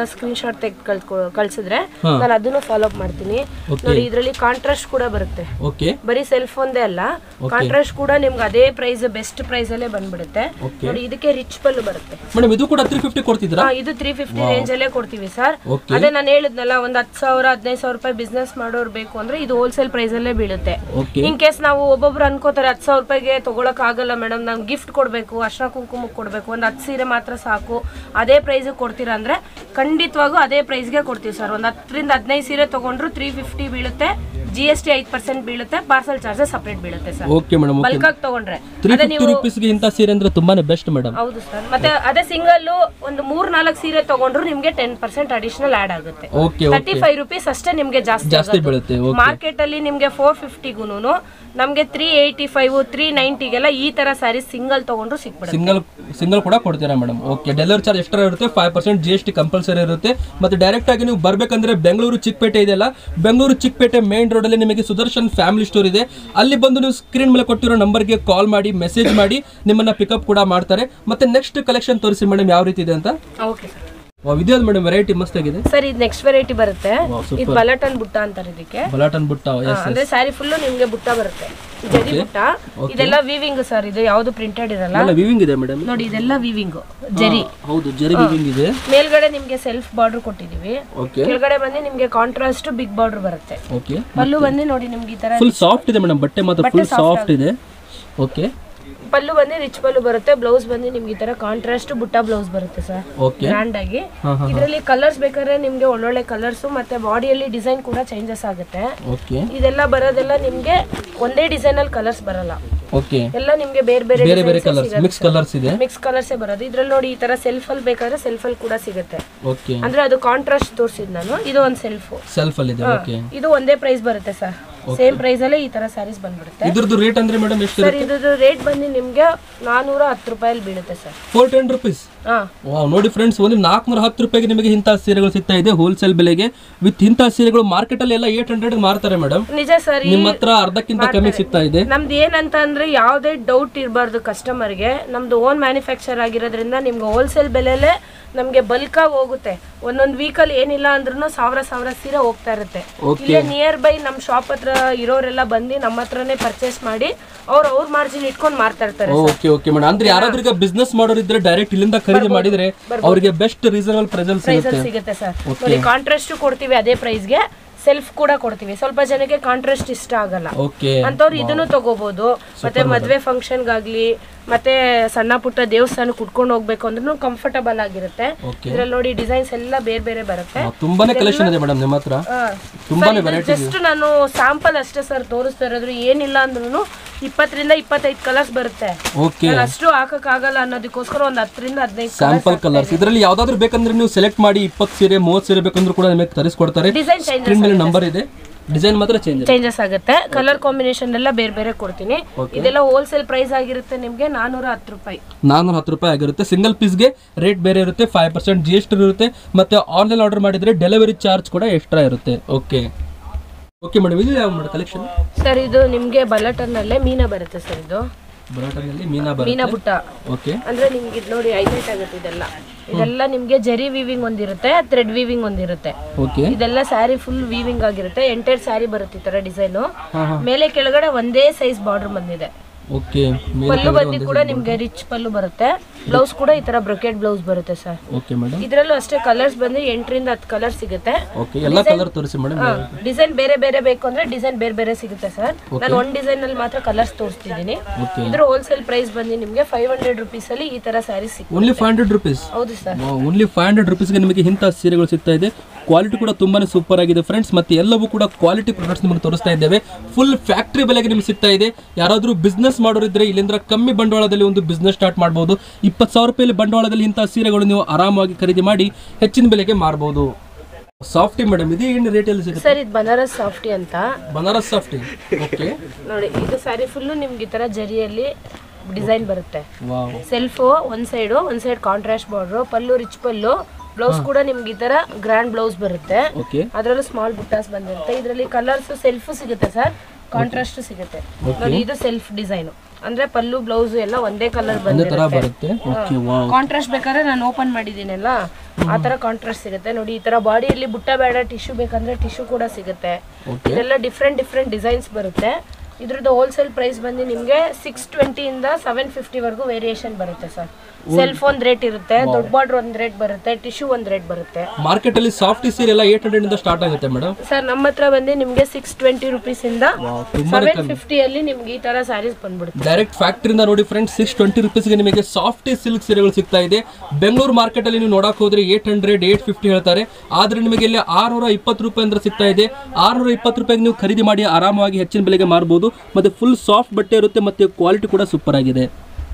ಸ್ಕ್ರೀನ್ ಶಾಟ್ ತೆಗೆದು ಕಳ್ಸಿದ್ರೆ ನಾನು ಅದನ್ನು ಫಾಲೋ ಅಪ್ ಮಾಡ್ತೀನಿ ನೋಡಿ ಇದರಲ್ಲಿ ಕಾಂಟ್ರಾಸ್ಟ್ ಕೂಡ ಬರುತ್ತೆ ಓಕೆ ಬರೀ ಸೆಲ್ಫ್ ಒಂದೇ ಅಲ್ಲ ಕಾಂಟ್ರಾಸ್ಟ್ ಕೂಡ ನಿಮ್ಗೆ ಅದೇ ಪ್ರೈಸ್ ಬೆಸ್ಟ್ ಪ್ರೈಸ್ ಅಲ್ಲೇ ಬಂದ್ಬಿಡುತ್ತೆ ನೋಡಿ ಇದಕ್ಕೆ ರಿಚ್ ಪಲ್ಲು ಬರುತ್ತೆ ಮೇಡಮ್ ಇದು ಕೂಡ ತ್ರೀ ಫಿಫ್ಟಿ ಕೊಡ್ತಿದ್ರಾ ಹಾ, ಇದು ತ್ರೀ ಫಿಫ್ಟಿ ರೇಂಜ್ ಅಲ್ಲೇ ಕೊಡ್ತೀವಿ ಸರ್ Okay. ಅದೇ ನಾನು ಹೇಳಿದ್ನಲ್ಲ ಒಂದ್ ಹತ್ತು ಸಾವಿರ ಹದಿನೈದು ಸಾವಿರ ರೂಪಾಯಿ ಬಿಸ್ನೆಸ್ ಮಾಡೋರು ಬೇಕು ಅಂದ್ರೆ ಇದು ಹೋಲ್ಸೇಲ್ ಪ್ರೈಸ್ ಅಲ್ಲೇ ಬೀಳುತ್ತೆ ಓಕೆ ಇನ್ ಕೇಸ್ ನಾವು ಒಬ್ಬೊಬ್ರು ಅನ್ಕೋತಾರೆ ಹತ್ತು ಸಾವಿರ ರೂಪಾಯಿಗೆ ತಗೊಳಕ್ ಆಗಲ್ಲ ಮೇಡಮ್ ನಾನು ಗಿಫ್ಟ್ ಕೊಡ್ಬೇಕು ಅರ್ಶನ ಕುಂಕುಮಕ್ಕೆ ಕೊಡ್ಬೇಕು ಒಂದ್ ಹತ್ತು ಸೀರೆ ಮಾತ್ರ ಸಾಕು ಅದೇ ಪ್ರೈಸ್ ಕೊಡ್ತೀರಾ ಅಂದ್ರೆ ಖಂಡಿತವಾಗೂ ಅದೇ ಪ್ರೈಸ್ಗೆ ಕೊಡ್ತೀವಿ ಸರ್ ಒಂದ್ ಹತ್ತರಿಂದ ಹದಿನೈದು ಸೀರೆ ತಗೊಂಡ್ರು ತ್ರೀ ಫಿಫ್ಟಿ ಬೀಳುತ್ತೆ ಜಿ ಎಸ್ ಟಿ ಐದು ಪರ್ಸೆಂಟ್ ಬೀಳುತ್ತೆ ಪಾರ್ಸಲ್ ಚಾರ್ಜಸ್ ಸಪ್ರೇಟ್ ಬೀಳುತ್ತೆ sir okay madam okay bulk ಆಗಿ ತಗೊಂಡ್ರೆ ತ್ರೀ ಅದೇ ಫಿಫ್ಟಿ ರುಪೀಸ್ಗೆ ಇಂಥ ಸೀರೆ ಅಂದ್ರೆ ತುಂಬಾನೇ ಬೆಸ್ಟ್ ಮೇಡಮ್ ಹೌದು ಸರ್ ಮತ್ತೆ ಅದೇ ಸಿಂಗಲ್ ಒಂದು ಮೂರ್ ನಾಲ್ಕು ಸೀರೆ ತಗೊಂಡ್ರು ನಿಮ್ಗೆ ಟೆನ್ ಪರ್ಸೆಂಟ್ ಅಡಿಷನಲ್ ಆಡ್ ಆಗುತ್ತೆ ಓಕೆ ತರ್ಟಿ ಫೈವ್ ರುಪೀಸ್ ಅಷ್ಟೇ ನಿಮ್ಗೆ ಜಾಸ್ತಿ ಜಾಸ್ತಿ ಬೀಳುತ್ತೆ ಓಕೆ ಮಾರ್ಕೆಟ್ ಅಲ್ಲಿ ನಿಮ್ಗೆ ಫೋರ್ ಫಿಫ್ಟಿಗೂನು ನಮ್ಗೆ ತ್ರೀ ಏಯ್ಟಿ ಫೈವ್ ತ್ರೀ ನೈಂಟಿಗೆಲ್ಲ ಈ ತರ ಸ್ಯಾರಿ ಸಿಂಗಲ್ ತಗೊಂಡ್ರು ಸಿಕ್ಬಿಡುತ್ತೆ ಸಿಂಗಲ್ ಸಿಂಗಲ್ ಕೂಡ ಕೊಡ್ತೀರಾ madam okay delivery charge extra ಇರುತ್ತೆ five percent G S T compulsory ಇರುತ್ತೆ ಮತ್ತೆ ಡೈರೆಕ್ಟ್ ಆಗಿ ನೀವು ಬರ್ಬೇಕಂದ್ರೆ ಬೆಂಗಳೂರು ಚಿಕ್ಕಪೇಟೆ ಇದೆಯಲ್ಲ ಬೆಂಗಳೂರು ಚಿಕ್ಕಪೇಟೆ ಮೇನ್ ರೋಡ್ ಅಲ್ಲಿ ನಿಮಗೆ ಸುದರ್ಶನ್ ಫ್ಯಾಮಿಲಿ ಸ್ಟೋರ್ ಇದೆ ಅಲ್ಲಿ ಬಂದು ನೀವು ಸ್ಕ್ರೀನ್ ಮೇಲೆ ಕೊಟ್ಟಿರೋ ನಂಬರ್ಗೆ ಕಾಲ್ ಮಾಡಿ ಮೆಸೇಜ್ ಮಾಡಿ ನಿಮ್ಮನ್ನ ಪಿಕಪ್ ಕೂಡ ಮಾಡ್ತಾರೆ ಮತ್ತೆ ನೆಕ್ಸ್ಟ್ ಕಲೆಕ್ಷನ್ ತೋರಿಸಿ ಮೇಡಮ್ ಯಾವ ರೀತಿ ಇದೆ ಅಂತ ಓಕೆ ಸರ್ ಇದೆ ಮೇಡಮ್ ವೆರೈಟಿ ಮಸ್ತ್ ಆಗಿದೆ ಸರ್ ಇದು ನೆಕ್ಸ್ಟ್ ವೆರೈಟಿ ಬರುತ್ತೆ ಇದು ಬಲಟನ್ ಬುಟ್ಟ ಅಂತಾರೆ ಇದಕ್ಕೆ ಬಲಾಟನ್ ಬುಟ್ಟ ಹಾ, ಅಂದ್ರೆ ಸ್ಯಾರಿ ಫುಲ್ಲು ನಿಮ್ಗೆ ಬುಟ್ಟ ಬರುತ್ತೆ ಜರಿ ಬುಟ್ಟ ಇದೆಲ್ಲ ವಿವಿಂಗ್ ಸರ್ ಇದು ಯಾವ್ದು ಪ್ರಿಂಟೆಡ್ ಇರಲ್ಲ ಎಲ್ಲ ವಿವಿಂಗ್ ಇದೆ ಮೇಡಮ್ ನೋಡಿ ಇದೆಲ್ಲ ವಿವಿಂಗ್ ಜರಿ ಹೌದು ಜರಿ ವಿವಿಂಗ್ ಇದೆ ಮೇಲ್ಗಡೆ ನಿಮ್ಗೆ ಸೆಲ್ಫ್ ಬಾರ್ಡರ್ ಕೊಟ್ಟಿದೀವಿ ಓಕೆ ಕೆಳಗಡೆ ಬಂದು ನಿಮ್ಗೆ ಕಾಂಟ್ರಾಸ್ಟ್ ಬಿಗ್ ಬಾರ್ಡರ್ ಬರುತ್ತೆ ಓಕೆ ಪಲ್ಲು ಬಂದು ನೋಡಿ ನಿಮ್ಗೆ ಈ ತರ ಫುಲ್ ಸಾಫ್ಟ್ ಇದೆ ಮೇಡಮ್ ಬಟ್ಟೆ ಮಾತ್ರ ಫುಲ್ ಸಾಫ್ಟ್ ಇದೆ ಓಕೆ ಪಲ್ಲು ಬಂದು ರಿಚ್ ಪಲ್ಲು ಬರುತ್ತೆ ಬ್ಲೌಸ್ ಬಂದು ನಿಮ್ಗೆ ಈ ತರ ಕಾಂಟ್ರಾಸ್ಟ್ ಬುಟ್ಟ ಬ್ಲೌಸ್ ಬರುತ್ತೆ ಸರ್ ಓಕೆ ಗ್ರ್ಯಾಂಡ್ ಆಗಿ ಹಾ, ಹಾ, ಇದರಲ್ಲಿ ಕಲರ್ಸ್ ಬೇಕಾದ್ರೆ ನಿಮ್ಗೆ ಒಳ್ಳೊಳ್ಳೆ ಕಲರ್ಸ್ ಮತ್ತೆ ಬಾಡಿಯಲ್ಲಿ ಡಿಸೈನ್ ಕೂಡ ಚೇಂಜಸ್ ಆಗುತ್ತೆ ಓಕೆ ಇದೆಲ್ಲ ಬರೋದೆಲ್ಲ ನಿಮ್ಗೆ ಒಂದೇ ಡಿಸೈನ್ ಅಲ್ಲಿ ಕಲರ್ಸ್ ಬರಲ್ಲ ಓಕೆ ಎಲ್ಲ ನಿಮ್ಗೆ ಬೇರೆ ಬೇರೆ ಬೇರೆ ಬೇರೆ ಕಲರ್ಸ್ ಮಿಕ್ಸ್ ಕಲರ್ಸ್ ಇದೆ ಮಿಕ್ಸ್ ಕಲರ್ಸೇ ಬರೋದು ಇದ್ರಲ್ಲಿ ನೋಡಿ ಈ ತರ ಸೆಲ್ಫ್ ಅಲ್ಲಿ ಬೇಕಾದ್ರೆ ಸೆಲ್ಫ್ ಅಲ್ಲಿ ಕೂಡ ಸಿಗುತ್ತೆ ಓಕೆ ಅಂದ್ರೆ ಅದು ಕಾಂಟ್ರಾಸ್ಟ್ ತೋರಿಸಿದ್ ನಾನು ಇದು ಒಂದು ಸೆಲ್ಫ್ ಸೆಲ್ಫ್ ಅಲ್ಲಿ ಇದೆ ಓಕೆ ಇದು ಒಂದೇ ಪ್ರೈಸ್ ಬರುತ್ತೆ ಸರ್ ಸೇಮ್ ಪ್ರೈಸ್ ಅಲ್ಲೇ ಈ ತರ ಸ್ಯಾರೀಸ್ ಬಂದ್ಬಿಡುತ್ತೆ ಇದ್ರದ್ದು ರೇಟ್ ಅಂದ್ರೆ ಮೇಡಮ್ ಎಷ್ಟು ಸರ್ ಇದ್ರದ್ದು ರೇಟ್ ಬಂದು ನಿಮ್ಗೆ ನಾನೂರ ಹತ್ತು ರೂಪಾಯಲ್ಲಿ ಬೀಳುತ್ತೆ ಸರ್ ಫೋರ್ ಟೆನ್ ರುಪೀಸ್ ಹಾ ವಾವ್ ನೋಡಿ ಫ್ರೆಂಡ್ಸ್ ಒಂದು ನಾಲ್ಕುನೂರ ಹತ್ತು ರೂಪಾಯಿಗೆ ನಿಮಗೆ ಇಂಥ ಸೀರೆಗಳು ಸಿಗ್ತಾ ಇದೆ ಹೋಲ್ಸೇಲ್ ಬೆಲೆಗೆ ವಿತ್ ಇಂಥ ಸೀರೆಗಳು ಮಾರ್ಕೆಟ್ ಅಲ್ಲಿ ಎಲ್ಲ ಏಟ್ ಹಂಡ್ರೆಡ್ ಮಾರ್ತಾರೆ ಮೇಡಮ್ ನಿಜ ಸರ್ ನಿಮ್ಮ ಹತ್ರ ಅರ್ಧಕ್ಕಿಂತ ಕಮ್ಮಿ ಸಿಗ್ತಾ ಇದೆ ನಮ್ದು ಏನಂತ ಅಂದ್ರೆ ಯಾವುದೇ ಡೌಟ್ ಇರಬಾರ್ದು ಕಸ್ಟಮರ್ಗೆ ನಮ್ದು ಓನ್ ಮ್ಯಾನುಫ್ಯಾಕ್ಚರ್ ಆಗಿರೋದ್ರಿಂದ ನಿಮ್ಗೆ ಹೋಲ್ಸೇಲ್ ಬೆಲೆಲೆ ನಮ್ಗೆ ಬಲ್ಕ್ ಆಗಿ ಹೋಗುತ್ತೆ ಒಂದೊಂದು ವೀಕಲ್ಲಿ ಏನಿಲ್ಲ ಅಂದ್ರೂ ಸಾವಿರ ಸಾವಿರ ಸೀರೆ ಹೋಗ್ತಾ ಇರುತ್ತೆ ಇಲ್ಲೇ ನಿಯರ್ ಬೈ ನಮ್ಮ ಶಾಪ್ ಹತ್ರ ಇರೋರೆಲ್ಲ ಬಂದು ನಮ್ಮ ಹತ್ರನೇ ಪರ್ಚೇಸ್ ಮಾಡಿ ಅವ್ರು ಅವ್ರ ಮಾರ್ಜಿನ್ ಇಟ್ಕೊಂಡು ಮಾರ್ತಾ ಇರ್ತಾರೆ ಓಕೆ ಓಕೆ ಮೇಡಮ್ ಅಂದ್ರೆ ಯಾರಾದ್ರೂ ಈಗ ಬಿಸ್ನೆಸ್ ಮಾಡೋರು ಇದ್ರೆ ಡೈರೆಕ್ಟ್ ಇಲ್ಲಿಂದ ಖರೀದಿ ಮಾಡಿದ್ರೆ ಅವರಿಗೆ ಬೆಸ್ಟ್ ರೀಸನಬಲ್ ಪ್ರೈಸ್ ಅಲ್ಲಿ ಸಿಗುತ್ತೆ ಪ್ರೈಸಲ್ಲಿ ಸಿಗುತ್ತೆ ಸರ್ ನೋಡಿ ಕಾಂಟ್ರಾಸ್ಟ್ ಕೊಡ್ತೀವಿ ಅದೇ ಪ್ರೈಸ್ಗೆ ಸೆಲ್ಫ್ ಕೂಡ ಕೊಡ್ತೀವಿ ಸ್ವಲ್ಪ ಜನಕ್ಕೆ ಕಾಂಟ್ರಾಸ್ಟ್ ಇಷ್ಟ ಆಗಲ್ಲ ಓಕೆ ಅಂತವ್ರು ಇದನ್ನು ತಗೋಬಹುದು ಮತ್ತೆ ಮದ್ವೆ ಫಂಕ್ಷನ್ಗಾಗ್ಲಿ ಮತ್ತೆ ಸಣ್ಣ ಪುಟ್ಟ ದೇವಸ್ಥಾನಕ್ಕೆ ಕುಟ್ಕೊಂಡು ಹೋಗ್ಬೇಕು ಅಂದ್ರೂ ಕಂಫರ್ಟಬಲ್ ಆಗಿರುತ್ತೆ Okay. ಇದ್ರಲ್ಲಿ ನೋಡಿ ಡಿಸೈನ್ಸ್ ಎಲ್ಲ ಬೇರೆ ಬೇರೆ ಬರುತ್ತೆ ತುಂಬಾನೇ ಕಲೆಕ್ಷನ್ ಇದೆ ಮೇಡಮ್ ನಿಮ್ಮ ಹತ್ರ ತುಂಬಾನೇ ವೆರೈಟಿ ಜಸ್ಟ್ ನಾನು ಸ್ಯಾಂಪಲ್ ಅಷ್ಟೇ ಸರ್ ತೋರಿಸ್ತಾ ಇರೋದು ಏನಿಲ್ಲ ಅಂದ್ರೂ ಇಪ್ಪತ್ತರಿಂದ ಇಪ್ಪತ್ತೈದು ಕಲರ್ಸ್ ಬರುತ್ತೆ ಓಕೆ ನಾನು ಅಷ್ಟು ಹಾಕಕ್ ಆಗಲ್ಲ ಅನ್ನೋದಕ್ಕೋಸ್ಕರ ಒಂದ್ ಹತ್ತರಿಂದ ಹದಿನೈದು ಸ್ಯಾಂಪಲ್ ಕಲರ್ಸ್ ಇದರಲ್ಲಿ ಯಾವ್ದಾದ್ರು ಬೇಕಂದ್ರೆ ನೀವು ಸೆಲೆಕ್ಟ್ ಮಾಡಿ ಇಪ್ಪತ್ತು ಸೀರೆ ಮೂವತ್ತು ಸೀರೆ ಬೇಕಂದ್ರೂ ಕೂಡ ನಿಮಗೆ ತರಿಸ್ಕೊಡ್ತಾರೆ ಡಿಸೈನ್ ಚೇಂಜ್ ಸ್ಕ್ರೀನ್ ಮೇಲೆ ನಂಬರ್ ಇದೆ ಡಿಸೈನ್ ಮಾತ್ರ ಚೇಂಜ್ ಚೇಂಜಸ್ ಆಗುತ್ತೆ ಕಲರ್ ಕಾಂಬಿನೇಷನ್ ಎಲ್ಲ ಬೇರೆ ಬೇರೆ ಕೊಡ್ತೀನಿ ಇದೆಲ್ಲ ಹೋಲ್ಸೇಲ್ ಪ್ರೈಸ್ ಆಗಿರುತ್ತೆ ನಿಮ್ಗೆ ನಾನೂರ ಹತ್ತು ರೂಪಾಯಿ ನಾನ್ನೂರ ಹತ್ತು ರೂಪಾಯಿ ಆಗಿರುತ್ತೆ ಸಿಂಗಲ್ ಪೀಸ್ಗೆ ರೇಟ್ ಬೇರೆ ಇರುತ್ತೆ five percent G S T ಇರುತ್ತೆ ಮತ್ತೆ ಆನ್ಲೈನ್ ಆರ್ಡರ್ ಮಾಡಿದ್ರೆ ಡೆಲಿವರಿ ಚಾರ್ಜ್ ಕೂಡ ಎಕ್ಸ್ಟ್ರಾ ಇರುತ್ತೆ ಓಕೆ ಓಕೆ ಮೇಡಮ್ ಇದು ಯಾವ ಮೇಡಮ್ ಕಲೆಕ್ಷನ್ ಸರ್ ಇದು ನಿಮ್ಗೆ ಬಲಟನ್ ಅಲ್ಲೇ ಮೀನ ಬರುತ್ತೆ ಸರ್ ಇದು ಬರಾಟನಲ್ಲಿ ಮೀನಾ ಮೀನ ಬರುತ್ತೆ ಬುಟ್ಟ ಓಕೆ ಅಂದ್ರೆ ನಿಮ್ಗೆ ಇದು ನೋಡಿ ಹೈಲೈಟ್ ಆಗುತ್ತೆ ಇದೆಲ್ಲ ಇದೆಲ್ಲ ನಿಮ್ಗೆ ಜರಿ ವೀವಿಂಗ್ ಒಂದಿರುತ್ತೆ ಥ್ರೆಡ್ ವೀವಿಂಗ್ ಒಂದಿರುತ್ತೆ ಓಕೆ ಇದೆಲ್ಲ ಸ್ಯಾರಿ ಫುಲ್ ವೀವಿಂಗ್ ಆಗಿರುತ್ತೆ ಎಂಟೈರ್ ಸ್ಯಾರಿ ಬರುತ್ತೆ ಈ ತರ ಡಿಸೈನು ಮೇಲೆ ಕೆಳಗಡೆ ಒಂದೇ ಸೈಜ್ ಬಾರ್ಡರ್ ಬಂದಿದೆ ಓಕೆ ಪಲ್ಲು ಬಂದಿ ಕೂಡ ನಿಮ್ಗೆ ರಿಚ್ ಪಲ್ಲು ಬರುತ್ತೆ ಬ್ಲೌಸ್ ಕೂಡ ಈ ತರ ಬ್ರೊಕೆಟ್ ಬ್ಲೌಸ್ ಬರುತ್ತೆ ಸರ್ ಓಕೆ ಮೇಡಮ್ ಇದ್ರಲ್ಲೂ ಅಷ್ಟೇ ಕಲರ್ಸ್ ಬಂದು ಎಂಟರಿಂದ ಹತ್ತು ಕಲರ್ ಸಿಗುತ್ತೆ ಓಕೆ ಎಲ್ಲ ಕಲರ್ ತೋರಿಸಿ ಮೇಡಮ್ ಡಿಸೈನ್ ಬೇರೆ ಬೇರೆ ಬೇಕು ಅಂದ್ರೆ ಡಿಸೈನ್ ಬೇರೆ ಬೇರೆ ಸಿಗುತ್ತೆ ಸರ್ ನಾನು ಒಂದ್ ಡಿಸೈನ್ ಅಲ್ಲಿ ಮಾತ್ರ ಕಲರ್ಸ್ ತೋರಿಸ್ತಿದ್ದೀನಿ ಓಕೆ ಇದ್ರ ಹೋಲ್ಸೇಲ್ ಪ್ರೈಸ್ ಬಂದು ನಿಮ್ಗೆ ಫೈವ್ ಹಂಡ್ರೆಡ್ ರುಪೀಸ್ ಅಲ್ಲಿ ಈ ತರ ಸ್ಯಾರಿ ಸಿಗುತ್ತೆ ಓನ್ಲಿ ಫೈವ್ ಹಂಡ್ರೆಡ್ ರುಪೀಸ್ ಹೌದು ಸರ್ ಓನ್ಲಿ ಫೈವ್ ಹಂಡ್ರೆಡ್ ರುಪೀಸ್ಗೆ ನಿಮಗೆ ಇಂಥ ಸೀರೆಗಳು ಸಿಗ್ತಾ ಇದೆ ಕ್ವಾಲಿಟಿ ಕೂಡ ತುಂಬಾನೇ ಸೂಪರ್ ಆಗಿದೆ ಫ್ರೆಂಡ್ಸ್ ಮತ್ತೆ ಎಲ್ಲವೂ ಕೂಡ ಕ್ವಾಲಿಟಿ ಪ್ರಾಡಕ್ಟ್ಸ್ ನಿಮಗೆ ತೋರಿಸ್ತಾ ಇದ್ದೇವೆ ಫುಲ್ ಫ್ಯಾಕ್ಟ್ರಿ ಬೆಲೆಗೆ ನಿಮ್ಗೆ ಸಿಗ್ತಾ ಇದೆ ಯಾರಾದರೂ ಬಿಸ್ನೆಸ್ ಮಾಡೋರಿದ್ರೆ ಇಲ್ಲಿಂದ ಕಮ್ಮಿ ಬಂಡವಾಳದಲ್ಲಿ ಒಂದು ಬಿಸ್ನೆಸ್ ಸ್ಟಾರ್ಟ್ ಮಾಡ್ಬೋದು ಇಪ್ಪತ್ತು ಸಾವಿರ ರೂಪಾಯಿ ಬಂಡವಾಳದಲ್ಲಿ ಇಂಥ ಸೀರೆಗಳು ನೀವು ಆರಾಮಾಗಿ ಖರೀದಿ ಮಾಡಿ ಹೆಚ್ಚಿನ ಬೆಲೆಗೆ ಮಾರ್ಬೋದು ಸಾಫ್ಟಿ ಮೇಡಮ್ ಇದು ಏನು ರೇಟಲ್ಲಿ ಸಿಗುತ್ತೆ ಸರ್ ಇದು ಬನಾರಸ್ ಸಾಫ್ಟಿ ಅಂತ ಬನಾರಸ್ ಸಾಫ್ಟಿ ಓಕೆ ನೋಡಿ ಇದು ಸ್ಯಾರಿ ಫುಲ್ಲು ನಿಮ್ಗೆ ಈ ತರ ಜರಿಯಲ್ಲಿ ಡಿಸೈನ್ ಬರುತ್ತೆ ವಾವ್ ಸೆಲ್ಫು ಒಂದ್ ಸೈಡು ಒಂದ್ ಸೈಡ್ ಕಾಂಟ್ರಾಸ್ಟ್ ಬಾರ್ಡ್ರು ಪಲ್ಲು ರಿಚ್ ಪಲ್ಲು ಬ್ಲೌಸ್ ಕೂಡ ನಿಮ್ಗೆ ಈ ತರ ಗ್ರ್ಯಾಂಡ್ ಬ್ಲೌಸ್ ಬರುತ್ತೆ ಓಕೆ ಅದರಲ್ಲೂ ಸ್ಮಾಲ್ ಬುಟ್ಟಾಸ್ ಬಂದಿರುತ್ತೆ ಇದರಲ್ಲಿ ಕಲರ್ಸ್ ಸೆಲ್ಫ್ ಸಿಗುತ್ತೆ ಸರ್ ಕಾಂಟ್ರಾಸ್ಟ್ ಸಿಗುತ್ತೆ ನೋಡಿ ಇದು ಸೆಲ್ಫ್ ಡಿಸೈನ್ ಅಂದ್ರೆ ಪಲ್ಲು ಬ್ಲೌಸ್ ಎಲ್ಲ ಒಂದೇ ಕಲರ್ ಒಂದೇ ತರ ಬಂದಿರುತ್ತೆ ಬರುತ್ತೆ ಓಕೆ ವಾವ್ ಕಾಂಟ್ರಾಸ್ಟ್ ಬೇಕಾದ್ರೆ ನಾನು ಓಪನ್ ಮಾಡಿದ್ದೀನಲ್ಲ ಆ ತರ ಕಾಂಟ್ರಾಸ್ಟ್ ಸಿಗುತ್ತೆ ನೋಡಿ ಈ ತರ ಬಾಡಿಯಲ್ಲಿ ಬುಟ್ಟ ಬೇಡ ಟಿಶ್ಯೂ ಬೇಕಂದ್ರೆ ಟಿಶ್ಯೂ ಕೂಡ ಸಿಗುತ್ತೆ ಓಕೆ ಇದೆಲ್ಲ ಡಿಫ್ರೆಂಟ್ ಡಿಫ್ರೆಂಟ್ ಡಿಸೈನ್ಸ್ ಬರುತ್ತೆ ಇದ್ರದ್ದು ಹೋಲ್ಸೇಲ್ ಪ್ರೈಸ್ ಬಂದು ನಿಮಗೆ ಸಿಕ್ಸ್ ಟ್ವೆಂಟಿಯಿಂದ ಸೆವೆನ್ ಫಿಫ್ಟಿವರೆಗೂ ವೇರಿಯೇಷನ್ ಬರುತ್ತೆ ಸರ್ ಸೆಲ್ಫ್ ಒಂದ್ ರೇಟ್ ಇರುತ್ತೆ ದೊಡ್ಡ ಬಾರ್ಡರ್ ಒಂದ್ ರೇಟ್ ಬರುತ್ತೆ ಟಿಶ್ಯೂ ಒಂದ್ ರೇಟ್ ಬರುತ್ತೆ ಮಾರ್ಕೆಟ್ ಅಲ್ಲಿ ಸಾಫ್ಟ್ ಸೀರೆ ಎಲ್ಲ ಏಟ್ ಹಂಡ್ರೆಡ್ ಇಂದ ಸ್ಟಾರ್ಟ್ ಆಗುತ್ತೆ ಮೇಡಮ್ ಸರ್ ನಮ್ಮ ಹತ್ರ ಬಂದು ನಿಮಗೆ ಸಿಕ್ಸ್ ಟ್ವೆಂಟಿ ರುಪೀಸ್ ಇಂದ ತುಂಬಾನೇ ಸೆವೆನ್ ಫಿಫ್ಟಿಯಲ್ಲಿ ನಿಮ್ಗೆ ಈ ತರ ಸ್ಯಾರೀಸ್ ಬಂದ್ಬಿಡುತ್ತೆ ಡೈರೆಕ್ಟ್ ಫ್ಯಾಕ್ಟ್ರಿಯಿಂದ ನೋಡಿ ಫ್ರೆಂಡ್ಸ್ ಸಿಕ್ಸ್ ಟ್ವೆಂಟಿ ರುಪೀಸ್ಗೆ ನಿಮಗೆ ಸಾಫ್ಟ್ ಸಿಲ್ಕ್ ಸೀರೆಗಳು ಸಿಗ್ತಾ ಇದೆ ಬೆಂಗಳೂರು ಮಾರ್ಕೆಟ್ ಅಲ್ಲಿ ನೀವು ನೋಡಕ್ ಹೋದ್ರೆ ಏಟ್ ಹಂಡ್ರೆಡ್ ಏಟ್ ಫಿಫ್ಟಿ ಹೇಳ್ತಾರೆ ಆದ್ರೆ ನಿಮಗೆ ಇಲ್ಲಿ ಆರ್ನೂರ ಇಪ್ಪತ್ತು ರೂಪಾಯಿ ಅಂದ್ರೆ ಸಿಗ್ತಾ ಇದೆ ಆರ್ನೂರ ಇಪ್ಪತ್ತು ರೂಪಾಯಿಗೆ ನೀವು ಖರೀದಿ ಮಾಡಿ ಆರಾಮಾಗಿ ಹೆಚ್ಚಿನ ಬೆಲೆಗೆ ಮಾರಬಹುದು ಮತ್ತೆ ಫುಲ್ ಸಾಫ್ಟ್ ಬಟ್ಟೆ ಇರುತ್ತೆ ಮತ್ತೆ ಕ್ವಾಲಿಟಿ ಕೂಡ ಸೂಪರ್ ಆಗಿದೆ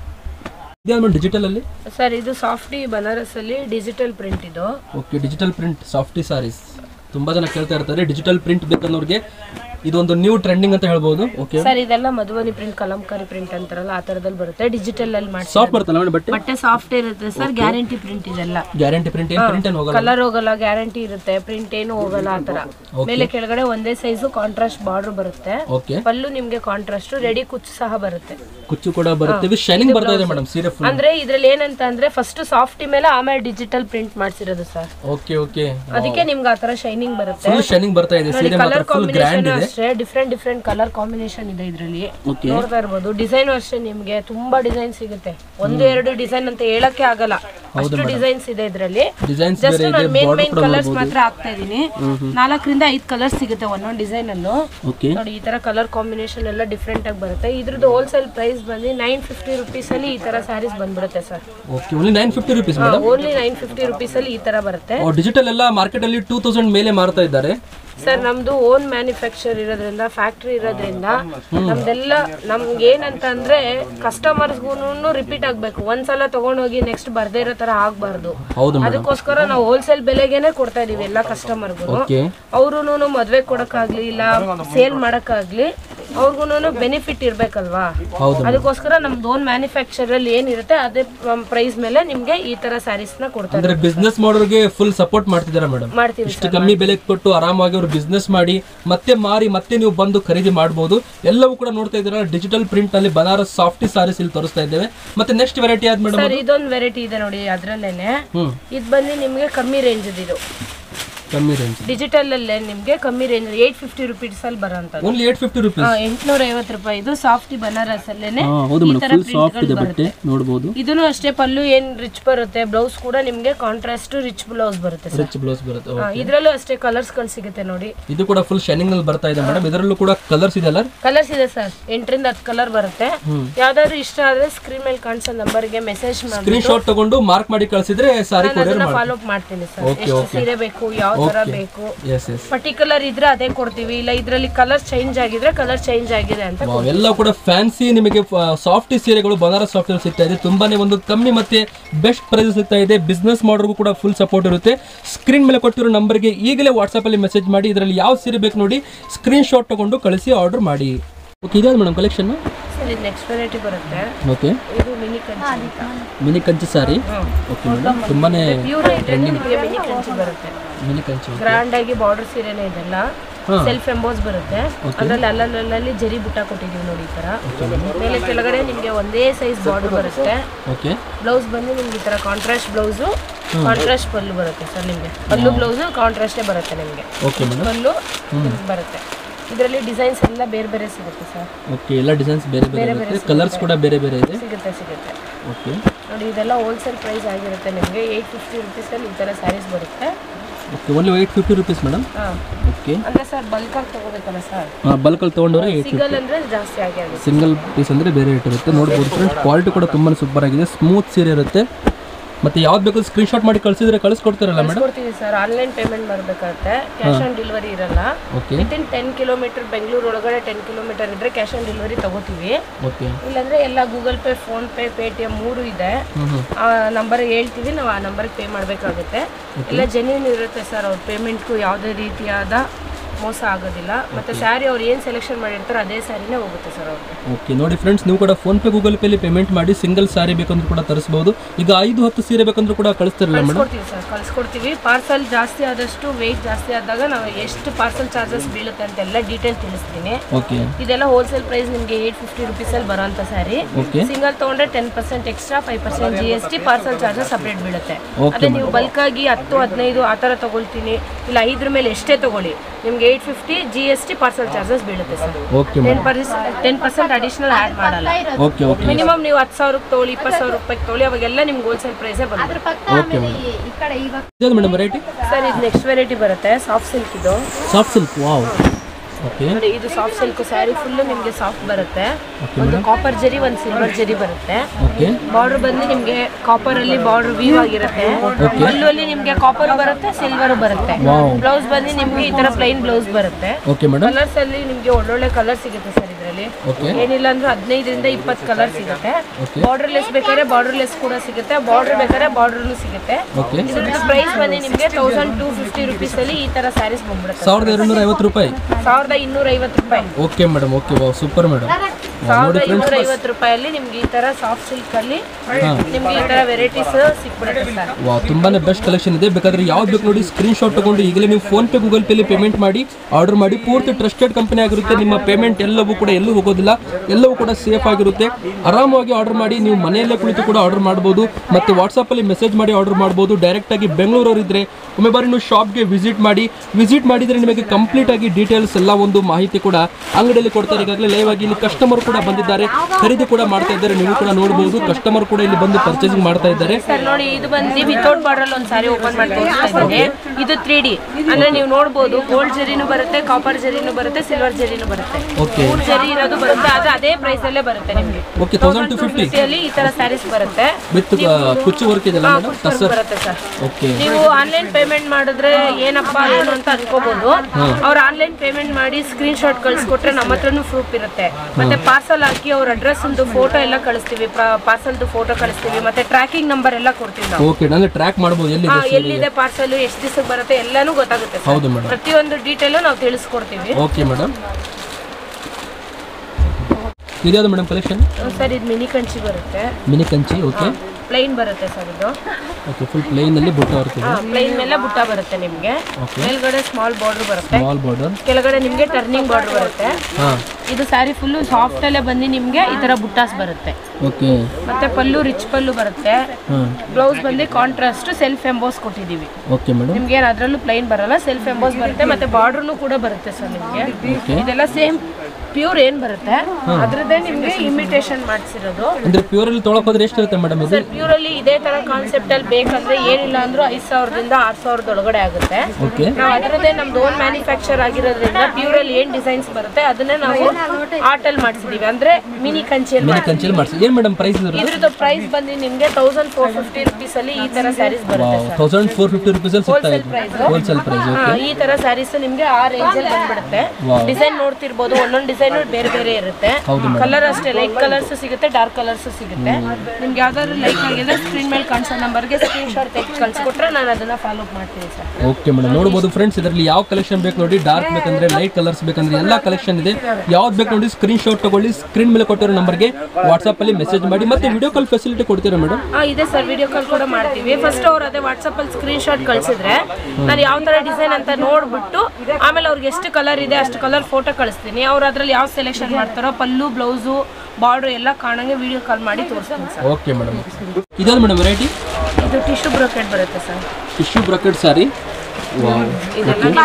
ಇದೇ ಡಿಜಿಟಲ್ ಅಲ್ಲಿ ಸರ್ ಇದು ಸಾಫ್ಟಿ ಬನಾರಸ್ ಅಲ್ಲಿ ಡಿಜಿಟಲ್ ಪ್ರಿಂಟ್ ಇದು okay digital print softy sarees ತುಂಬಾ ಜನ ಕೇಳ್ತಾ ಇರ್ತಾರೆ ಡಿಜಿಟಲ್ ಪ್ರಿಂಟ್ ಬೇಕನ್ನೋರಿಗೆ ಇದೊಂದು ನ್ಯೂ ಟ್ರೆಂಡಿಂಗ್ ಅಂತ ಹೇಳ್ಬೋದು ಓಕೆ ಸರ್ ಇದೆಲ್ಲ ಮಧುಬನಿ ಪ್ರಿಂಟ್ ಕಲಂಕಾರಿ ಪ್ರಿಂಟ್ ಅಂತಾರಲ್ಲ ಆ ತರದಲ್ಲಿ ಬರುತ್ತೆ ಡಿಜಿಟಲ್ ಅಲ್ಲಿ ಮಾಡಿ ಸಾಫ್ಟ್ ಬರ್ತಲ್ಲ ಮೇಡಮ್ ಬಟ್ಟೆ ಬಟ್ಟೆ ಸಾಫ್ಟ್ ಇರುತ್ತೆ ಸರ್ ಗ್ಯಾರಂಟಿ ಪ್ರಿಂಟ್ ಇದೆಲ್ಲ ಗ್ಯಾರಂಟಿ ಪ್ರಿಂಟ್ ಏನು ಪ್ರಿಂಟ್ ಏನು ಹೋಗಲ್ಲ ಕಲರ್ ಹೋಗಲ್ಲ ಗ್ಯಾರಂಟಿ ಇರುತ್ತೆ ಪ್ರಿಂಟ್ ಏನು ಹೋಗಲ್ಲ ಆ ತರ ಮೇಲೆ ಕೆಳಗಡೆ ಒಂದೇ ಸೈಜು ಕಾಂಟ್ರಾಸ್ಟ್ ಬಾರ್ಡರ್ ಬರುತ್ತೆ ಓಕೆ ಪಲ್ಲು ನಿಮ್ಗೆ ಕಾಂಟ್ರಾಸ್ಟ್ ರೆಡಿ ಕುಚ್ಚು ಸಹ ಬರುತ್ತೆ ಕುಚ್ಚು ಕೂಡ ಬರುತ್ತೆ ವಿತ್ ಶೈನಿಂಗ್ ಬರ್ತಾ ಇದೆ ಮೇಡಮ್ ಸೀರೆ ಫುಲ್ ಅಂದ್ರೆ ಇದ್ರಲ್ಲಿ ಏನಂತ ಅಂದ್ರೆ ಫಸ್ಟ್ ಸಾಫ್ಟಿ ಮೇಲೆ ಆಮೇಲೆ ಡಿಜಿಟಲ್ ಪ್ರಿಂಟ್ ಮಾಡ್ಸಿರೋದು ಸರ್ ಓಕೆ ಓಕೆ ಅದಕ್ಕೆ ನಿಮ್ಗೆ ಆ ತರ ಶೈನಿಂಗ್ ಬರುತ್ತೆ ಫುಲ್ ಶೈನಿಂಗ್ ಬರ್ತಾ ಇದೆ ನೋಡಿ ಸೀರೆ ಮಾತ್ರ ಕಲರ್ ಫುಲ್ ಗ್ರ್ಯಾಂಡ್ ಕಾಂಬಿನೇಷನ್ ಇದೆ ಅಷ್ಟೇ ಡಿಫ್ರೆಂಟ್ ಡಿಫ್ರೆಂಟ್ ಕಲರ್ ಕಾಂಬಿನೇಷನ್ ಇದೆ ಇದ್ರಲ್ಲಿ ಓಕೆ ನೋಡ್ತಾ ಇರ್ಬೋದು ಡಿಸೈನ್ ಅಷ್ಟೇ ನಿಮ್ಗೆ ತುಂಬಾ ಡಿಸೈನ್ ಸಿಗುತ್ತೆ ಒಂದು ಎರಡು ಡಿಸೈನ್ ಅಂತ ಹೇಳಕ್ಕೆ ಆಗಲ್ಲ ಅಷ್ಟು ಡಿಸೈನ್ಸ್ ಇದೆ ಇದ್ರಲ್ಲಿ ಡಿಸೈನ್ಸ್ ಜಸ್ಟ್ ಬೇರೆ ಇದೆ ನಾನು ಮೇನ್ ಬಾರ್ಡರ್ ಮೇನ್ ಕೂಡ ಕಲರ್ಸ್ ಮಾತ್ರ ಹಾಕ್ತಾ ಇದೀನಿ ನಾಲ್ಕರಿಂದ ಐದು ಕಲರ್ಸ್ ಸಿಗುತ್ತೆ ಒಂದೊಂದು ಡಿಸೈನ್ ಅಲ್ಲೂ ಓಕೆ ನೋಡಿ ಈ ತರ ಕಲರ್ ಕಾಂಬಿನೇಷನ್ ಎಲ್ಲ ಡಿಫ್ರೆಂಟ್ ಆಗಿ ಬರುತ್ತೆ ಇದ್ರದ್ದು ಹೋಲ್ಸೇಲ್ ಪ್ರೈಸ್ ಬಂದು ನೈನ್ ಫಿಫ್ಟಿ ರುಪೀಸ್ ಅಲ್ಲಿ ಈ ತರ ಸ್ಯಾರೀಸ್ ಬಂದ್ಬಿಡುತ್ತೆ sir okay only nine fifty rupees madam only nine fifty rupees ಅಲ್ಲಿ ಈ ತರ ಬರುತ್ತೆ ಡಿಜಿಟಲ್ ಎಲ್ಲ ಮಾರ್ಕೆಟ್ ಅಲ್ಲಿ ಟೂ ತೌಸಂಡ್ ಮೇಲೆ ಮಾರ್ತಾ ಇದ್ದಾರೆ ಸರ್ ನಮ್ದು ಓನ್ ಮ್ಯಾನುಫ್ಯಾಕ್ಚರ್ ಇರೋದ್ರಿಂದ ಫ್ಯಾಕ್ಟ್ರಿ ಇರೋದ್ರಿಂದ ನಮ್ದೆಲ್ಲ ನಮ್ಗೆ ಏನಂತ ಅಂದ್ರೆ ಕಸ್ಟಮರ್ಸ್ಗೂ ರಿಪೀಟ್ ಆಗ್ಬೇಕು ಒಂದ್ಸಲ ತಗೊಂಡೋಗಿ ನೆಕ್ಸ್ಟ್ ಬರ್ದೇ ಇರೋ ತರ ಆಗ್ಬಾರ್ದು ಹೌದು ಮೇಡಮ್ ಅದಕ್ಕೋಸ್ಕರ ನಾವು ಹೋಲ್ಸೇಲ್ ಬೆಲೆಗೆನೆ ಕೊಡ್ತಾ ಇದೀವಿ ಎಲ್ಲ ಕಸ್ಟಮರ್ಗೂ ಓಕೆ ಅವ್ರು ಮದ್ವೆ ಕೊಡಕ್ಕಾಗ್ಲಿ ಇಲ್ಲ ಸೇಲ್ ಮಾಡಕ್ಕಾಗ್ಲಿ ಅವ್ರಿಗೂ ಬೆನಿಫಿಟ್ ಇರ್ಬೇಕಲ್ವಾ ಹೌದು ಅದಕ್ಕೋಸ್ಕರ ನಮ್ದು ಓನ್ ಮ್ಯಾನುಫ್ಯಾಕ್ಚರ್ ಅಲ್ಲಿ ಏನಿರುತ್ತೆ ಅದೇ ಪ್ರೈಸ್ ಮೇಲೆ ನಿಮ್ಗೆ ಈ ತರ ಸ್ಯಾರೀಸ್ ನ ಕೊಡ್ತಾರೆ ಅಂದ್ರೆ ಬಿಸ್ನೆಸ್ ಮಾಡೋರಿಗೆ ಫುಲ್ ಸಪೋರ್ಟ್ ಮಾಡ್ತಿದ್ದಾರೆ ಮೇಡಮ್ ಮಾಡ್ತೀವಿ ಇಷ್ಟು ಕಮ್ಮಿ ಬೆಲೆ ಕೊಟ್ಟು ಆರಾಮಾಗಿ ಅವರು ಬಿಸ್ನೆಸ್ ಮಾಡಿ ಮತ್ತೆ ಮಾರಿ ಮತ್ತೆ ನೀವು ಬಂದು ಖರೀದಿ ಮಾಡಬಹುದು ಎಲ್ಲವೂ ಕೂಡ ನೋಡ್ತಾ ಇದ್ದೀರಾ ಡಿಜಿಟಲ್ ಪ್ರಿಂಟ್ ಅಲ್ಲಿ ಬನಾರಸ್ ಸಾಫ್ಟಿ ಸಾರೀಸ್ ಇಲ್ಲಿ ತೋರಿಸ್ತಾ ಇದ್ದೇವೆ ಮತ್ತೆ ನೆಕ್ಸ್ಟ್ ವೆರೈಟಿ ಆದ್ ಮೇಡಮ್ ಸರ್ ಇದೊಂದು ವೆರೈಟಿ ಇದೆ ನೋಡಿ ಅದ್ರಲ್ಲೇನೆ ಹ್ಮ್ ಇದು ಬಂದು ನಿಮಗೆ ಕಮ್ಮಿ ರೇಂಜ್ ಇದು ಕಮ್ಮಿ ರೇಂಜ್ ಡಿಜಿಟಲ್ ಅಲ್ಲೇ ನಿಮಗೆ ಕಮ್ಮಿ ರೇಂಜ್ ಏಟ್ ಫಿಫ್ಟಿ ರುಪೀಸ್ ಅಲ್ಲಿ ಬರೋಂಥದ್ದು ಓನ್ಲಿ ಏಟ್ ಫಿಫ್ಟಿ ರುಪೀಸ್ ಎಂಟ್ನೂರ ಐವತ್ತು ರೂಪಾಯಿ ಇದು ಸಾಫ್ಟಿ ಬನಾರಸ್ ಅಲ್ಲೇನೆ ಹೌದು ಈ ಮೇಡಮ್ ತರ ಫುಲ್ ಸಾಫ್ಟ್ ಇದೆ ಪ್ರಿಂಟ್ಗಳು ಬಟ್ಟೆ ಬರುತ್ತೆ ನೋಡಬಹುದು ಇದನ್ನು ಅಷ್ಟೇ ಪಲ್ಲು ಏನ್ ರಿಚ್ ಬರುತ್ತೆ ಬ್ಲೌಸ್ ಕೂಡ ನಿಮ್ಗೆ ಕಾಂಟ್ರಾಸ್ಟ್ ರಿಚ್ ಬ್ಲೌಸ್ ಬರುತ್ತೆ ಸರ್ ರಿಚ್ ಬ್ಲೌಸ್ ಬರುತ್ತೆ ಹಾ, ಇದ್ರಲ್ಲೂ ಅಷ್ಟೇ ಕಲರ್ಸ್ ಗಳು ಸಿಗುತ್ತೆ ನೋಡಿ ಇದು ಕೂಡ ಫುಲ್ ಶೈನಿಂಗ್ ನಲ್ಲಿ ಬರ್ತಾ ಇದೆ ಮೇಡಮ್ ಇದರಲ್ಲೂ ಕೂಡ ಕಲರ್ಸ್ ಇದೆ ಅಲ್ಲ ಕಲರ್ಸ್ ಇದೆ ಸರ್ ಎಂಟರಿಂದ ಹತ್ತು ಕಲರ್ ಬರುತ್ತೆ ಯಾವ್ದಾದ್ರು ಇಷ್ಟ ಆದ್ರೆ ಸ್ಕ್ರೀನ್ ಮೇಲೆ ಕಾಣಿಸೋ ನಂಬರ್ಗೆ ಮೆಸೇಜ್ ಮಾಡಿ ಸ್ಕ್ರೀನ್ ಶಾಟ್ ತಗೊಂಡು ಮಾರ್ಕ್ ಮಾಡಿ ಕಳಿಸಿದ್ರೆ ಸಾರಿ ನಾನು ಕೊರಿಯರ್ ಅದನ್ನ ಫಾಲೋ ಅಪ್ ಮಾಡ್ತೀನಿ ಸರ್ ಎಷ್ಟು ಸೀರೆ ಬೇಕು ಯಾವ ತರ ಬೇಕು ಎಸ್ ಎಸ್ ಪರ್ಟಿಕ್ಯುಲರ್ ಇದ್ರೆ ಅದೇ ಕೊಡ್ತೀವಿ ಇಲ್ಲ ಇದ್ರಲ್ಲಿ ಕಲರ್ ಚೇಂಜ್ ಆಗಿದ್ರೆ ಕಲರ್ ಚೇಂಜ್ ಆಗಿದೆ ಅಂತ ಎಲ್ಲ ಕೂಡ ಫ್ಯಾನ್ಸಿ ನಿಮಗೆ ಸಾಫ್ಟಿ ಸೀರೆಗಳು ಬನಾರಸ್ ಸಾಫ್ಟ್ ಸಿಗ್ತಾ ಇದೆ ತುಂಬಾನೇ ಒಂದು ಕಮ್ಮಿ ಮತ್ತೆ ಬೆಸ್ಟ್ ಪ್ರೈಸ್ ಸಿಗ್ತಾ ಇದೆ ಬಿಸ್ನೆಸ್ ಮಾಡೋರ್ಗೂ ಕೂಡ ಫುಲ್ ಸಪೋರ್ಟ್ ಇರುತ್ತೆ ಸ್ಕ್ರೀನ್ ಮೇಲೆ ಕೊಟ್ಟಿರೋ ನಂಬರ್ಗೆ ಈಗಲೇ ವಾಟ್ಸ್ಆಪ್ ಅಲ್ಲಿ ಮೆಸೇಜ್ ಮಾಡಿ ಇದರಲ್ಲಿ ಯಾವ ಸೀರೆ ಬೇಕು ನೋಡಿ ಸ್ಕ್ರೀನ್ ಶಾಟ್ ತಗೊಂಡು ಕಳಿಸಿ ಆರ್ಡರ್ ಮಾಡಿ ಓಕೆ ಇದೆ ಮೇಡಮ್ ಕಲೆಕ್ಷನ್ ಸರ್ ಇದು ನೆಕ್ಸ್ಟ್ ವೆರೈಟಿ ಬರುತ್ತೆ ಓಕೆ ಇದು ಮಿನಿ ಕಂಚಿ ಅಂತ mini Kanchi sari okay madam ತುಂಬಾನೇ ಪ್ಯೂರ್ ಐಟಮ್ ನಿಮಗೆ ಮಿನಿ ಕಂಚಿ ಬರುತ್ತೆ ಮಿನಿ ಕಂಚಿ ಗ್ರ್ಯಾಂಡ್ ಆಗಿ ಬಾರ್ಡರ್ ಸೀರೆನೇ ಇದೆಲ್ಲ ಸೆಲ್ಫ್ ಎಂಬೋಸ್ ಬರುತ್ತೆ ಅದ್ರಲ್ಲಿ ಅಲ್ಲಲ್ಲಿ ಜರಿ ಬುಟ್ಟ ಕೊಟ್ಟಿದೀವಿ ನೋಡಿ ಈ ತರ ಮೇಲೆ ಕೆಳಗಡೆ ನಿಮ್ಗೆ ಒಂದೇ ಸೈಜ್ ಬಾರ್ಡರ್ ಬರುತ್ತೆ ಓಕೆ ಬ್ಲೌಸ್ ಬಂದು ನಿಮ್ಗೆ ಈ ತರ ಕಾಂಟ್ರಾಸ್ಟ್ ಬ್ಲೌಸು ಕಾಂಟ್ರಾಸ್ಟ್ ಪಲ್ಲು ಬರುತ್ತೆ ಸರ್ ನಿಮ್ಗೆ ಪಲ್ಲು ಬ್ಲೌಸು ಕಾಂಟ್ರಾಸ್ಟೇ ಬರುತ್ತೆ ನಿಮ್ಗೆ ಓಕೆ ಮೇಡಮ್ ಪಲ್ಲು ನಿಮ್ಗೆ ಬರುತ್ತೆ ಇದರಲ್ಲಿ ಡಿಸೈನ್ಸ್ ಎಲ್ಲ ಬೇರೆ ಬೇರೆ ಸಿಗುತ್ತೆ ಸರ್ ಓಕೆ ಎಲ್ಲ ಡಿಸೈನ್ಸ್ ಬೇರೆ ಬೇರೆ ಇರುತ್ತೆ ಕಲರ್ಸ್ ಕೂಡ ಬೇರೆ ಬೇರೆ ಇದೆ ಸಿಗುತ್ತೆ ಸಿಗುತ್ತೆ ಓಕೆ ನೋಡಿ ಇದೆಲ್ಲ ಹೋಲ್ಸೇಲ್ ಪ್ರೈಸ್ ಆಗಿರುತ್ತೆ ನಿಮಗೆ ಏಯ್ಟ್ ಫಿಫ್ಟಿ ರುಪೀಸಲ್ಲಿ ಈ ಥರ ಸ್ಯಾರೀಸ್ ಬರುತ್ತೆ okay only eight fifty rupees madam ಹಾಂ ಓಕೆ ಅಂದರೆ ಸರ್ ಬಲ್ಕಾಗಿ ತೊಗೋಬೇಕಲ್ಲ ಸರ್ ಬಲ್ಕಲ್ಲಿ ತೊಗೊಂಡವ್ರೆ ಏಯ್ಟ್ ಸಿಗಲ್ ಅಂದರೆ ಜಾಸ್ತಿ ಆಗೇ ಆಗುತ್ತೆ ಸಿಂಗಲ್ ಪೀಸ್ ಅಂದರೆ ಬೇರೆ ರೇಟ್ ಇರುತ್ತೆ ನೋಡ್ಬೋದು ಫ್ರೆಂಡ್ಸ್ ಕ್ವಾಲಿಟಿ ಕೂಡ ತುಂಬಾ ಸೂಪರ್ ಆಗಿದೆ ಸ್ಮೂತ್ ಸೀರೆ ಇರುತ್ತೆ ಮತ್ತು ಯಾವ್ದು ಬೇಕು ಸ್ಕ್ರೀನ್ ಶಾಟ್ ಮಾಡಿ ಕಳಿಸಿದ್ರೆ ಕಳಿಸ್ಕೊಡ್ತಾರಲ್ಲ ಮೇಡಮ್ ಕೊಡ್ತೀವಿ ಸರ್ ಆನ್ಲೈನ್ ಪೇಮೆಂಟ್ ಮಾಡಬೇಕಾಗುತ್ತೆ ಕ್ಯಾಶ್ ಆನ್ ಡೆಲಿವರಿ ಇರಲ್ಲ okay within ten kilometre Bengaluru ಒಳಗಡೆ ಟೆನ್ ಕಿಲೋಮೀಟರ್ ಇದ್ರೆ ಕ್ಯಾಶ್ ಆನ್ ಡೆಲಿವರಿ ತಗೋತೀವಿ ಓಕೆ ಇಲ್ಲಾಂದ್ರೆ ಎಲ್ಲ Google Pay PhonePe Paytm ಮೂರು ಇದೆ ಹ್ಞೂ ಹ್ಞೂ ಆ ನಂಬರ್ ಹೇಳ್ತೀವಿ ನಾವು ಆ ನಂಬರ್ಗೆ ಪೇ ಮಾಡಬೇಕಾಗುತ್ತೆ ಇಲ್ಲ ಜೆನ್ಯೂನ್ ಇರುತ್ತೆ ಸರ್ ಅವ್ರ ಪೇಮೆಂಟ್ಗೂ ಯಾವುದೇ ರೀತಿಯಾದ ಮೋಸ ಆಗೋದಿಲ್ಲ ಮತ್ತೆ ಸ್ಯಾರಿ ಅವ್ರು ಏನು ಸೆಲೆಕ್ಷನ್ ಮಾಡಿರ್ತಾರೋ ಅದೇ ಸ್ಯಾರಿನೇ ಹೋಗುತ್ತೆ ಸರ್ ಅವ್ರಿಗೆ ಓಕೆ ನೋಡಿ ಫ್ರೆಂಡ್ಸ್ ನೀವು ಕೂಡ ಫೋನ್ ಪೇ ಗೂಗಲ್ ಪೇಲಿ ಪೇಮೆಂಟ್ ಮಾಡಿ ಸಿಂಗಲ್ ಸಾರಿ ಬೇಕಂದ್ರೂ ಕೂಡ ತರಿಸಬಹುದು ಈಗ ಐದು ಹತ್ತು ಸೀರೆ ಬೇಕಂದ್ರೂ ಕೂಡ ಕಳಿಸ್ತಿರಲ್ಲ ಮೇಡಮ್ ಕಳ್ಸ್ಕೊಡ್ತೀವಿ ಸರ್ ಕಳ್ಸ್ಕೊಡ್ತೀವಿ ಪಾರ್ಸಲ್ ಜಾಸ್ತಿ ಆದಷ್ಟು ವೆಯ್ಟ್ ಜಾಸ್ತಿ ಆದಾಗ ನಾವು ಎಷ್ಟು ಪಾರ್ಸಲ್ ಚಾರ್ಜಸ್ ಬೀಳುತ್ತೆ ಅಂತೆಲ್ಲ ಡೀಟೇಲ್ ತಿಳಿಸ್ತೀನಿ ಓಕೆ ಇದೆಲ್ಲ ಹೋಲ್ಸೇಲ್ ಪ್ರೈಸ್ ನಿಮಗೆ ಏಟ್ ಫಿಫ್ಟಿ ರುಪೀಸಲ್ಲಿ ಬರೋಂಥ ಸ್ಯಾರಿ ಓಕೆ ಸಿಂಗಲ್ ತೊಗೊಂಡ್ರೆ ten percent extra five percent G S T parcel charges separate ಬೀಳುತ್ತೆ Okay, ಅದೇ ನೀವು ಬಲ್ಕಾಗಿ ಹತ್ತು ಹದಿನೈದು ಆ ಥರ ತೊಗೊಳ್ತೀನಿ ಇಲ್ಲ ಐದ್ರ ಮೇಲೆ ಎಷ್ಟೇ ತೊಗೊಳ್ಳಿ ನಿಮ್ಗೆ eight fifty G S T parcel charges ಬೀಳುತ್ತೆ ಸರ್ ಓಕೆ ಟೆನ್ ಮೇಡಮ್ ಪರ್ಸ್ ಟೆನ್ ಪರ್ಸೆಂಟ್ ಅಡಿಷನಲ್ ಆ್ಯಡ್ ಮಾಡಲ್ಲ ಓಕೆ ಓಕೆ ಮಿನಿಮಮ್ ನೀವು ಹತ್ತು ಸಾವಿರಕ್ಕೆ ತೊಗೊಳ್ಳಿ ಇಪ್ಪತ್ತು ಸಾವಿರ ರೂಪಾಯಿಗೆ ತೊಗೊಳ್ಳಿ ಅವಾಗೆಲ್ಲ ನಿಮ್ಗೆ ಹೋಲ್ಸೇಲ್ ಪ್ರೈಸೇ ಬರುತ್ತೆ ಓಕೆ ಮೇಡಮ್ ಇದೇನು ಮೇಡಮ್ ವೆರೈಟಿ ಸರ್ ಇದು ನೆಕ್ಸ್ಟ್ ವೆರೈಟಿ ಬರುತ್ತೆ ಸಾಫ್ಟ್ ಸಿಲ್ಕ್ ಇದು ಸಾಫ್ಟ್ ಸಿಲ್ಕ್ ವಾವ್ ಓಕೆ ನೋಡಿ ಇದು ಸಾಫ್ಟ್ ಸಿಲ್ಕ್ ಸ್ಯಾರಿ ಫುಲ್ಲು ನಿಮಗೆ ಸಾಫ್ಟ್ ಬರುತ್ತೆ ಒಂದು ಕಾಪರ್ ಜರಿ ಒಂದು ಸಿಲ್ವರ್ ಜರಿ ಬರುತ್ತೆ ಓಕೆ ಬಾರ್ಡರ್ ಬಂದು ನಿಮಗೆ ಕಾಪರ್ ಅಲ್ಲಿ ಬಾರ್ಡರ್ ವೀವ್ ಆಗಿರುತ್ತೆ ಪಲ್ಲು ಅಲ್ಲಿ ನಿಮಗೆ ಕಾಪರ್ ಬರುತ್ತೆ ಸಿಲ್ವರ್ ಬರುತ್ತೆ ವಾವ್ ಬ್ಲೌಸ್ ಬಂದು ನಿಮ್ಗೆ ಈ ತರ ಪ್ಲೈನ್ ಬ್ಲೌಸ್ ಬರುತ್ತೆ ಓಕೆ ಮೇಡಮ್ ಕಲರ್ಸ್ ಅಲ್ಲಿ ನಿಮ್ಗೆ ಒಳ್ಳೊಳ್ಳೆ ಕಲರ್ ಸಿಗುತ್ತೆ ಸರ್ ಇದರಲ್ಲಿ ಓಕೆ ಏನಿಲ್ಲ ಅಂದ್ರೆ ಹದಿನೈದರಿಂದ ಇಪ್ಪತ್ತು ಕಲರ್ ಸಿಗುತ್ತೆ Okay. ಬಾರ್ಡರ್ ಲೆಸ್ ಬೇಕಾದ್ರೆ ಬಾರ್ಡರ್ ಲೆಸ್ ಕೂಡ ಸಿಗುತ್ತೆ ಬಾರ್ಡರ್ ಬೇಕಾದ್ರೆ ಬಾರ್ಡರ್ ಸಿಗುತ್ತೆ ಓಕೆ ಇದ್ರ ಪ್ರೈಸ್ ಬಂದು ನಿಮಗೆ ತೌಸಂಡ್ ಟೂ ಫಿಫ್ಟಿ ರುಪೀಸ್ ಅಲ್ಲಿ ಈ ತರ ಸ್ಯಾರೀಸ್ ಬಂದ್ಬಿಡುತ್ತೆ ಸಾವಿರದ ಎರಡು ನೂರ ಐವತ್ತು ರೂಪಾಯಿ ಸಾವಿರದ ಇನ್ನೂರ ಐವತ್ತು ರೂಪಾಯಿ okay madam okay wow super madam ಸಾವಿರದ ಇನ್ನೂರ ಐವತ್ತು ರೂಪಾಯಲ್ಲಿ ನಿಮ್ಗೆ ಈ ತರ ಸಾಫ್ಟ್ ಸಿಲ್ಕ್ ಅಲ್ಲಿ ನಿಮ್ಗೆ ಈ ತರ ವೆರೈಟೀಸ್ ಸಿಕ್ಬಿಡುತ್ತೆ ಸರ್ ವಾ ತುಂಬಾನೇ ಬೆಸ್ಟ್ ಕಲೆಕ್ಷನ್ ಇದೆ ಬೇಕಾದ್ರೆ ಯಾವ್ದು ಬೇಕು ನೋಡಿ ಸ್ಕ್ರೀನ್ ಶಾಟ್ ತಗೊಂಡು ಈಗಲೇ ನೀವು ಫೋನ್ ಪೇ ಗೂಗಲ್ ಪೇಲಿ ಪೇಮೆಂಟ್ ಮಾಡಿ ಆರ್ಡರ್ ಮಾಡಿ ಪೂರ್ತಿ ಟ್ರಸ್ಟೆಡ್ ಕಂಪನಿ ಆಗಿರುತ್ತೆ ನಿಮ್ಮ ಪೇಮೆಂಟ್ ಎಲ್ಲವೂ ಕೂಡ ಎಲ್ಲೂ ಹೋಗೋದಿಲ್ಲ ಎಲ್ಲವೂ ಕೂಡ ಸೇಫ್ ಆಗಿರುತ್ತೆ ಆರಾಮವಾಗಿ ಆರ್ಡರ್ ಮಾಡಿ ನೀವು ಮನೆಯಲ್ಲೇ ಕುಳಿತು ಕೂಡ ಆರ್ಡರ್ ಮಾಡ್ಬೋದು ಮತ್ತೆ ವಾಟ್ಸಪ್ಪಲ್ಲಿ ಮೆಸೇಜ್ ಮಾಡಿ ಆರ್ಡರ್ ಮಾಡ್ಬೋದು ಡೈರೆಕ್ಟ್ ಆಗಿ ಬೆಂಗಳೂರವ್ರು ಇದ್ರೆ ಒಮ್ಮೆ ಬಾರಿ ನೀವು ಶಾಪ್ಗೆ ವಿಸಿಟ್ ಮಾಡಿ ವಿಸಿಟ್ ಮಾಡಿದರೆ ನಿಮಗೆ ಕಂಪ್ಲೀಟ್ ಆಗಿ ಡೀಟೇಲ್ಸ್ ಎಲ್ಲ ಒಂದು ಮಾಹಿತಿ ಕೂಡ ಅಂಗಡಿಯಲ್ಲಿ ಕೊಡ್ತಾರೆ ಈಗಾಗಲೇ ಲೈವ್ ಆಗಿ ಇಲ್ಲಿ ಕಸ್ಟಮರ್ ಕೂಡ ಬಂದಿದ್ದಾರೆ ಖರೀದಿ ಕೂಡ ಮಾಡ್ತಾ ಇದ್ದಾರೆ ನೀವು ಕೂಡ ನೋಡಬಹುದು ಕಸ್ಟಮರ್ ಕೂಡ ಇಲ್ಲಿ ಬಂದು ಪರ್ಚೇಸಿಂಗ್ ಮಾಡ್ತಾ ಇದ್ದಾರೆ ಸರ್ ನೋಡಿ ಇದು ಬಂದು ವಿತೌಟ್ ಬಾರ್ಡರ್ ಒಂದು ಸಾರಿ ಓಪನ್ ಮಾಡಿ ತೋರಿಸ್ತಾ ಇದ್ದೀನಿ ಇದು ತ್ರೀ ಡಿ ಅಂದ್ರೆ ನೀವು ನೋಡ್ಬೋದು ಗೋಲ್ಡ್ ಜರಿನೂ ಬರುತ್ತೆ ಕಾಪರ್ ಜರಿನೂ ಬರುತ್ತೆ ಸಿಲ್ವರ್ ಜರಿನೂ ಬರುತ್ತೆ ಓಕೆ ಮೂರು ಜರಿ ಇರೋದು ಬರುತ್ತೆ ಅದು ಅದೇ ಪ್ರೈಸ್ ಅಲ್ಲೇ ಬರುತ್ತೆ ನಿಮಗೆ ಓಕೆ ತೌಸಂಡ್ ಟು ಫಿಫ್ಟಿ ಅಲ್ಲಿ ಈ ತರ ಸ್ಯಾರೀಸ್ ಬರುತ್ತೆ ವಿತ್ ಕುಚ್ಚು ವರ್ಕ್ ಇದೆಲ್ಲ ಹಾ, ಮೇಡಮ್ ಕುಚ್ಚು work ಬರುತ್ತೆ ಸರ್ ಓಕೆ ನೀವು ಆನ್ಲೈನ್ ಪೇಮೆಂಟ್ ಮಾಡಿದ್ರೆ ಏನಪ್ಪ ಏನು ಅಂತ ಅನ್ಕೋಬಹುದು ಅವ್ರು ಆನ್ಲೈನ್ ಪೇಮೆಂಟ್ ಮಾಡಿ ಸ್ಕ್ರೀನ್ ಶಾಟ್ ಕಳ್ಸಿಕೊಟ್ರೆ ನಮ್ಮ ಹತ್ರನೂ ಪ್ರೂಫ್ ಇರುತ್ತೆ ಮತ್ತೆ ಪಾರ್ಸಲ್ ಹಾಕಿ ಅವ್ರ ಅಡ್ರೆಸ್ ಒಂದು ಫೋಟೋ ಎಲ್ಲ ಕಳಿಸ್ತೀವಿ ಪಾರ್ಸಲ್ದು ಫೋಟೋ ಕಳಿಸ್ತೀವಿ ಮತ್ತೆ ಟ್ರ್ಯಾಕಿಂಗ್ ನಂಬರ್ ಎಲ್ಲ ಕೊಡ್ತೀವಿ ನಾವು ಓಕೆ ನಾನು ಟ್ರ್ಯಾಕ್ ಮಾಡ್ಬೋದು ಎಲ್ಲಿದೆ ಹಾ, ಎಲ್ಲಿದೆ ಪಾರ್ಸಲ್ ಎಷ್ಟು ದಿವಸಕ್ಕೆ ಬರುತ್ತೆ ಎಲ್ಲಾನು ಗೊತ್ತಾಗುತ್ತೆ sir. ಹೌದು ಮೇಡಮ್ ಪ್ರತಿಯೊಂದು ಡೀಟೇಲ್ ನಾವು ತಿಳಿಸ್ಕೊಡ್ತೀವಿ ಓಕೆ ಮೇಡಮ್ ಇದ್ಯಾವುದು ಮೇಡಮ್ ಕಲೆಕ್ಷನ್ ಸರ್ ಇದು ಮಿನಿ ಕಂಚಿ ಬರುತ್ತೆ ಮಿನಿ ಕಂಚಿ ಓಕೆ ಪ್ಲೈನ್ ಬರುತ್ತೆ ಸರ್ ಇದು ಓಕೆ ಫುಲ್ ಪ್ಲೇನಲ್ಲಿ ಬುಟ್ಟ ವರ್ಕ್ ಇದೆ ಪ್ಲೈನ್ ಮೇಲೆ ಬುಟ್ಟ ಬರುತ್ತೆ ನಿಮ್ಗೆ Okay. ಮೇಲ್ಗಡೆ ಸ್ಮಾಲ್ ಬಾರ್ಡರ್ ಬರುತ್ತೆ ಸ್ಮಾಲ್ ಬಾರ್ಡರ್ ಕೆಳಗಡೆ ನಿಮ್ಗೆ ಟರ್ನಿಂಗ್ ಬಾರ್ಡರ್ ಬರುತ್ತೆ ಹಾಂ ಇದು ಸ್ಯಾರಿ ಫುಲ್ಲು ಸಾಫ್ಟ್ ಅಲ್ಲೇ ಬಂದು ನಿಮ್ಗೆ ಈ ತರ ಬುಟ್ಟಾಸ್ ಬರುತ್ತೆ ಓಕೆ ಮತ್ತೆ ಪಲ್ಲು ರಿಚ್ ಪಲ್ಲು ಬರುತ್ತೆ ಹಾಂ ಬ್ಲೌಸ್ ಬಂದು ಕಾಂಟ್ರಾಸ್ಟ್ ಸೆಲ್ಫ್ ಎಂಬೋಸ್ ಕೊಟ್ಟಿದೀವಿ ಓಕೆ ಮೇಡಮ್ ನಿಮ್ಗೆ ಏನು ಅದರಲ್ಲೂ ಪ್ಲೈನ್ ಬರಲ್ಲ ಸೆಲ್ಫ್ ಎಂಬೋಸ್ ಬರುತ್ತೆ ಮತ್ತೆ ಬಾರ್ಡರ್ನು ಕೂಡ ಬರುತ್ತೆ ಸರ್ ನಿಮ್ಗೆ Okay. ಇದೆಲ್ಲ ಸೇಮ್ ಪ್ಯೂರ್ ಏನ್ ಬರುತ್ತೆ ಅದ್ರದ್ದೇ ನಿಮ್ಗೆ ಇಮಿಟೇಷನ್ ಮಾಡಿಸಿರೋದು ಅಂದರೆ ಪ್ಯೂರಲ್ಲಿ ತೊಗೊಳಕ್ ಹೋದ್ರೆ ಎಷ್ಟಿರುತ್ತೆ ಮೇಡಮ್ ಇದು ಸರ್ ಪ್ಯೂರ್ ಅಲ್ಲಿ ಇದೇ ತರ ಕಾನ್ಸೆಪ್ಟ್ ಅಲ್ಲಿ ಬೇಕಂದ್ರೆ ಏನಿಲ್ಲ ಅಂದ್ರೂ ಐದ್ ಸಾವಿರದಿಂದ ಆರ್ ಸಾವಿರದ ಒಳಗಡೆ ಆಗುತ್ತೆ ಓಕೆ ನಾವು ಅದರದ್ದೇ ನಮ್ದು ಓನ್ ಮ್ಯಾನುಫ್ಯಾಕ್ಚರ್ ಆಗಿರೋದ್ರಿಂದ ಪ್ಯೂರ್ ಅಲ್ಲಿ ಏನ್ ಡಿಸೈನ್ಸ್ ಬರುತ್ತೆ ಅದನ್ನೇ ನಾವು ಆರ್ಟ್ ಅಲ್ಲಿ ಮಾಡಿಸಿದೀವಿ ಅಂದ್ರೆ ಮಿನಿ ಕಂಚಿಯಲ್ಲಿ ಮಿನಿ ಕಂಚಿಲಿ ಮಾಡಿಸಿ ಏನು ಮೇಡಮ್ ಪ್ರೈಸ್ ಇದ್ರೆ ಇದ್ರದ್ದು ಪ್ರೈಸ್ ಬಂದು ನಿಮ್ಗೆ ತೌಸಂಡ್ ಫೋರ್ ಫಿಫ್ಟಿ ರುಪೀಸ್ ಅಲ್ಲಿ ಈ ತರ ಸ್ಯಾರೀಸ್ ಬರುತ್ತೆ ಸರ್ ತೌಸಂಡ್ ಫೋರ್ ಫಿಫ್ಟಿ ರುಪೀಸಲ್ಲಿ ಸಿಗ್ತಾ ಹೋಲ್ಸೇಲ್ ಇದೆ ಪ್ರೈಸ್ ಹೋಲ್ಸೇಲ್ ಪ್ರೈಸ್ ಹಾ, ಓಕೆ ಈ ತರ ಸ್ಯಾರೀಸ್ ನಿಮ್ಗೆ ಆ ರೇಂಜ್ ಅಲ್ಲಿ ಬಂದ್ಬಿಡುತ್ತೆ Wow. ಡಿಸೈನ್ ನೋಡ್ತಿರ್ಬೋದು ಒಂದೊಂದು ಡಿಸೈನ್ ಬೇರೆ ಬೇರೆ ಇರುತ್ತೆ ಹೌದು madam. ಕಲರ್ ಅಷ್ಟೇ ಲೈಟ್ ಕಲರ್ಸ್ ಸಿಗುತ್ತೆ ಡಾರ್ಕ್ ಕಲರ್ಸ್ ಸಿಗುತ್ತೆ ನಿಮ್ಗೆ ಯಾವ್ದಾದ್ರು ಲೈಕ್ ಆಗಿದೆ ಸ್ಕ್ರೀನ್ ಮೇಲೆ ಕಾಣಿಸೋ ನಂಬರ್ಗೆ ಸ್ಕ್ರೀನ್ ಶಾಟ್ ತೆಗೆದು ಕಳ್ಸಿಕೊಟ್ರೆ ನಾನು ಅದನ್ನ ಫಾಲೋ ಮಾಡ್ತೀನಿ ಸರ್ ಓಕೆ ಮೇಡಮ್ ನೋಡ್ಬೋದು ಫ್ರೆಂಡ್ಸ್ ಇದರಲ್ಲಿ ಯಾವ ಕಲೆಕ್ಷನ್ ಬೇಕು ನೋಡಿ ಡಾರ್ಕ್ ಬೇಕಂದ್ರೆ ಲೈಟ್ ಕಲರ್ಸ್ ಬೇಕಂದ್ರೆ ಎಲ್ಲ ಕಲೆಕ್ಷನ್ ಇದೆ ಯಾವ್ದು ಬೇಕು ನೋಡಿ ಸ್ಕ್ರೀನ್ ಶಾಟ್ ತಗೊಳ್ಳಿ ಸ್ಕ್ರೀನ್ ಮೇಲೆ ಕೊಟ್ಟಿರೋ ನಂಬರ್ಗೆ ವಾಟ್ಸಪ್ ಅಲ್ಲಿ ಮೆಸೇಜ್ ಮಾಡಿ ಮತ್ತೆ ವಿಡಿಯೋ ಕಾಲ್ ಫೆಸಿಲಿಟಿ ಕೊಡ್ತೀರಾ ಮೇಡಮ್ ಹಾ ಇದೆ ಸರ್ ವಿಡಿಯೋ ಕಾಲ್ ಕೂಡ ಮಾಡ್ತೀವಿ ಫಸ್ಟ್ ಅವ್ರು ಅದೇ ವಾಟ್ಸಪ್ ಅಲ್ಲಿ ಸ್ಕ್ರೀನ್ ಶಾಟ್ ಕಳ್ಸಿದ್ರೆ ನಾನು ಯಾವ ತರ ಡಿಸೈನ್ ಅಂತ ನೋಡ್ಬಿಟ್ಟು ಆಮೇಲೆ ಅವ್ರಿಗೆ ಎಷ್ಟು ಕಲರ್ ಇದೆ ಅಷ್ಟು ಕಲರ್ ಫೋಟೋ ಕಳಿಸ್ತೀನಿ ಅವ್ರು ಅದ್ರಲ್ಲಿ ಯಾವ ಸೆಲೆಕ್ಷನ್ ಮಾಡ್ತಾರೋ ಪಲ್ಲು ಬ್ಲೌಸು ಬಾರ್ಡರ್ ಎಲ್ಲ ಕಾಣಂಗೆ ವಿಡಿಯೋ ಕಾಲ್ ಮಾಡಿ ತೋರಿಸ್ತೀನಿ ಸರ್ ಓಕೆ ಮೇಡಮ್ ಇದಾದ ಮೇಡಮ್ ವೆರೈಟಿ ಇದು ಟಿಶ್ಯೂ ಬ್ರೋಕೆಟ್ ಬರುತ್ತೆ sir tissue brocade sari wow ಇದೆಲ್ಲ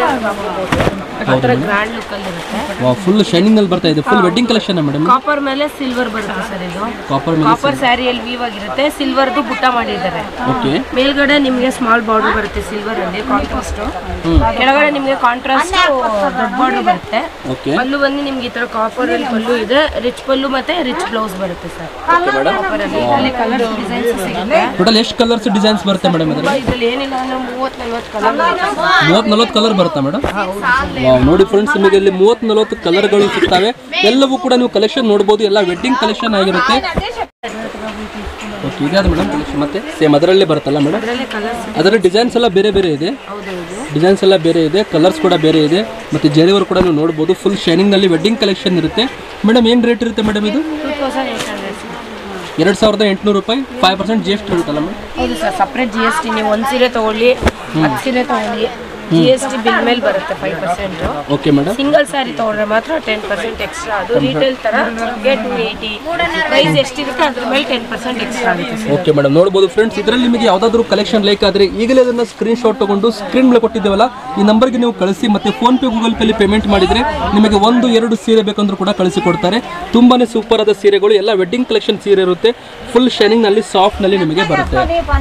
ಆ ಥರ ಗ್ರ್ಯಾಂಡ್ ಲುಕ್ ಅಲ್ಲಿ ಇರುತ್ತೆ ವಾವ್ ಫುಲ್ ಶೈನಿಂಗ್ ಅಲ್ಲಿ ಬರ್ತಾ ಇದೆ full wedding collection madam copper ಮೇಲೆ ಸಿಲ್ವರ್ ಬರುತ್ತೆ ಸರ್ ಇದು ಕಾಪರ್ ಮೇಲೆ ಕಾಪರ್ ಸ್ಯಾರಿಯಲ್ಲಿ ವೀವ್ ಆಗಿರುತ್ತೆ ಸಿಲ್ವರ್ದು ಬುಟ್ಟ ಮಾಡಿದ್ದಾರೆ ಓಕೆ ಮೇಲ್ಗಡೆ ನಿಮಗೆ ಸ್ಮಾಲ್ ಬಾರ್ಡರ್ ಬರುತ್ತೆ ಸಿಲ್ವರ್ ಅಲ್ಲಿ ಕಾಂಟ್ರಾಸ್ಟ್ ಕೆಳಗಡೆ ನಿಮಗೆ ಕಾಂಟ್ರಾಸ್ಟ್ ದೊಡ್ಡ ಬಾರ್ಡರ್ ಬರುತ್ತೆ ಓಕೆ ಪಲ್ಲು ಬಂದು ನಿಮ್ಗೆ ಈ ತರ ಕಾಪರ್ ಅಲ್ಲಿ ಪಲ್ಲು ಇದೆ ರಿಚ್ ಪಲ್ಲು ಮತ್ತೆ ರಿಚ್ ಬ್ಲೌಸ್ ಬರುತ್ತೆ ಸರ್ ಕಾಪರ್ ಅಲ್ಲಿ ಇದರಲ್ಲಿ ಕಲರ್ ಡಿಸೈನ್ಸ್ ಸಿಗುತ್ತೆ ಟೋಟಲ್ ಎಷ್ಟು ಕಲರ್ಸ್ ಡಿಸೈನ್ಸ್ ಬರುತ್ತೆ ಮೇಡಮ್ ಇದರಲ್ಲಿ ಇದ್ರಲ್ಲಿ ಏನಿಲ್ಲ ಅಂದ್ರೆ ಮೂವತ್ ನಲ್ವತ್ತು ಕಲರ್ ಮೂವತ್ ನಲ್ವತ್ತು ಕಲರ್ ಬರುತ್ತಾ ಮೇಡಮ್ ವಾವ್ ನೋಡಿ ಫ್ರೆಂಡ್ಸ್ ನಿಮಗೆ ಇಲ್ಲಿ ಮೂವತ್ ನಲ್ವತ್ತು ಕಲರ್ಗಳು ಸಿಗ್ತವೆ ಎಲ್ಲವೂ ಕೂಡ ನೀವು ಕಲೆಕ್ಷನ್ ನೋಡ್ಬೋದು ಎಲ್ಲ ವೆಡ್ಡಿಂಗ್ ಕಲೆಕ್ಷನ್ ಆಗಿರುತ್ತೆ ಓಕೆ ಇದಾದ ಮೇಡಮ್ ಕಲೆಕ್ಷನ್ ಮತ್ತೆ ಸೇಮ್ ಅದರಲ್ಲೇ ಬರುತ್ತಲ್ಲ ಮೇಡಮ್ ಅದರಲ್ಲೇ ಕಲರ್ಸ್ ಅದರ ಡಿಸೈನ್ಸ್ ಎಲ್ಲ ಬೇರೆ ಬೇರೆ ಇದೆ ಹೌದೌದು ಡಿಸೈನ್ಸ್ ಎಲ್ಲ ಬೇರೆ ಇದೆ ಕಲರ್ಸ್ ಕೂಡ ಬೇರೆ ಇದೆ ಮತ್ತು ಜರಿವರು ಕೂಡ ನೀವು ನೋಡ್ಬೋದು ಫುಲ್ ಶೈನಿಂಗ್ನಲ್ಲಿ ವೆಡ್ಡಿಂಗ್ ಕಲೆಕ್ಷನ್ ಇರುತ್ತೆ ಮೇಡಮ್ ಏನು ರೇಟ್ ಇರುತ್ತೆ ಮೇಡಮ್ ಇದು ಟೂ ತೌಸಂಡ್ ಏಯ್ಟ್ ಹಂಡ್ರೆಡ್ ಎರಡು ಸಾವಿರದ ಎಂಟುನೂರು ರೂಪಾಯಿ five percent G S T ಇರುತ್ತಲ್ಲ ಮೇಡಮ್ ಹೌದು sir separate G S T ನೀವು ಒಂದು ಸೀರೆ ತೊಗೊಳ್ಳಿ ಹತ್ತು ಸೀರೆ ತೊಗೊಳ್ಳಿ ಜಿ ಎಸ್ ಟಿ ಬಿಲ್ ಮೇಲೆ ಬರುತ್ತೆ five percent okay madam single sari ತೊಗೊಂಡ್ರೆ ಮಾತ್ರ ಟೆನ್ ಪರ್ಸೆಂಟ್ ಎಕ್ಸ್ಟ್ರಾ ಅದು ರಿಟೇಲ್ ಥರ ಗೆಟ್ ಟು ಏಯ್ಟಿ ಪ್ರೈಸ್ ಎಷ್ಟಿರುತ್ತೆ ಅದ್ರ ಮೇಲೆ ಟೆನ್ ಪರ್ಸೆಂಟ್ ಎಕ್ಸ್ಟ್ರಾ ಆಗುತ್ತೆ ಸರ್ ಓಕೆ ಮೇಡಮ್ ನೋಡ್ಬೋದು ಫ್ರೆಂಡ್ಸ್ ಇದರಲ್ಲಿ ನಿಮಗೆ ಯಾವುದಾದ್ರೂ ಕಲೆಕ್ಷನ್ ಲೈಕ್ ಆದರೆ ಈಗಲೇ ಅದನ್ನು ಸ್ಕ್ರೀನ್ ಶಾಟ್ ತಗೊಂಡು ಸ್ಕ್ರೀನ್ ಮೇಲೆ ಕೊಟ್ಟಿದ್ದೇವಲ್ಲ ಈ ನಂಬರ್ಗೆ ನೀವು ಕಳಿಸಿ ಮತ್ತೆ ಫೋನ್ ಪೇ ಗೂಗಲ್ ಪೇಲಿ ಪೇಮೆಂಟ್ ಮಾಡಿದರೆ ನಿಮಗೆ ಒಂದು ಎರಡು ಸೀರೆ ಬೇಕಂದ್ರೂ ಕೂಡ ಕಳಿಸಿ ಕೊಡ್ತಾರೆ ತುಂಬಾನೇ ಸೂಪರ್ ಆದ ಸೀರೆಗಳು ಎಲ್ಲ ವೆಡ್ಡಿಂಗ್ ಕಲೆಕ್ಷನ್ ಸೀರೆ ಇರುತ್ತೆ ಫುಲ್ ಶೈನಿಂಗ್ನಲ್ಲಿ ಸಾಫ್ಟ್ನಲ್ಲಿ ನಿಮಗೆ ಬರುತ್ತೆ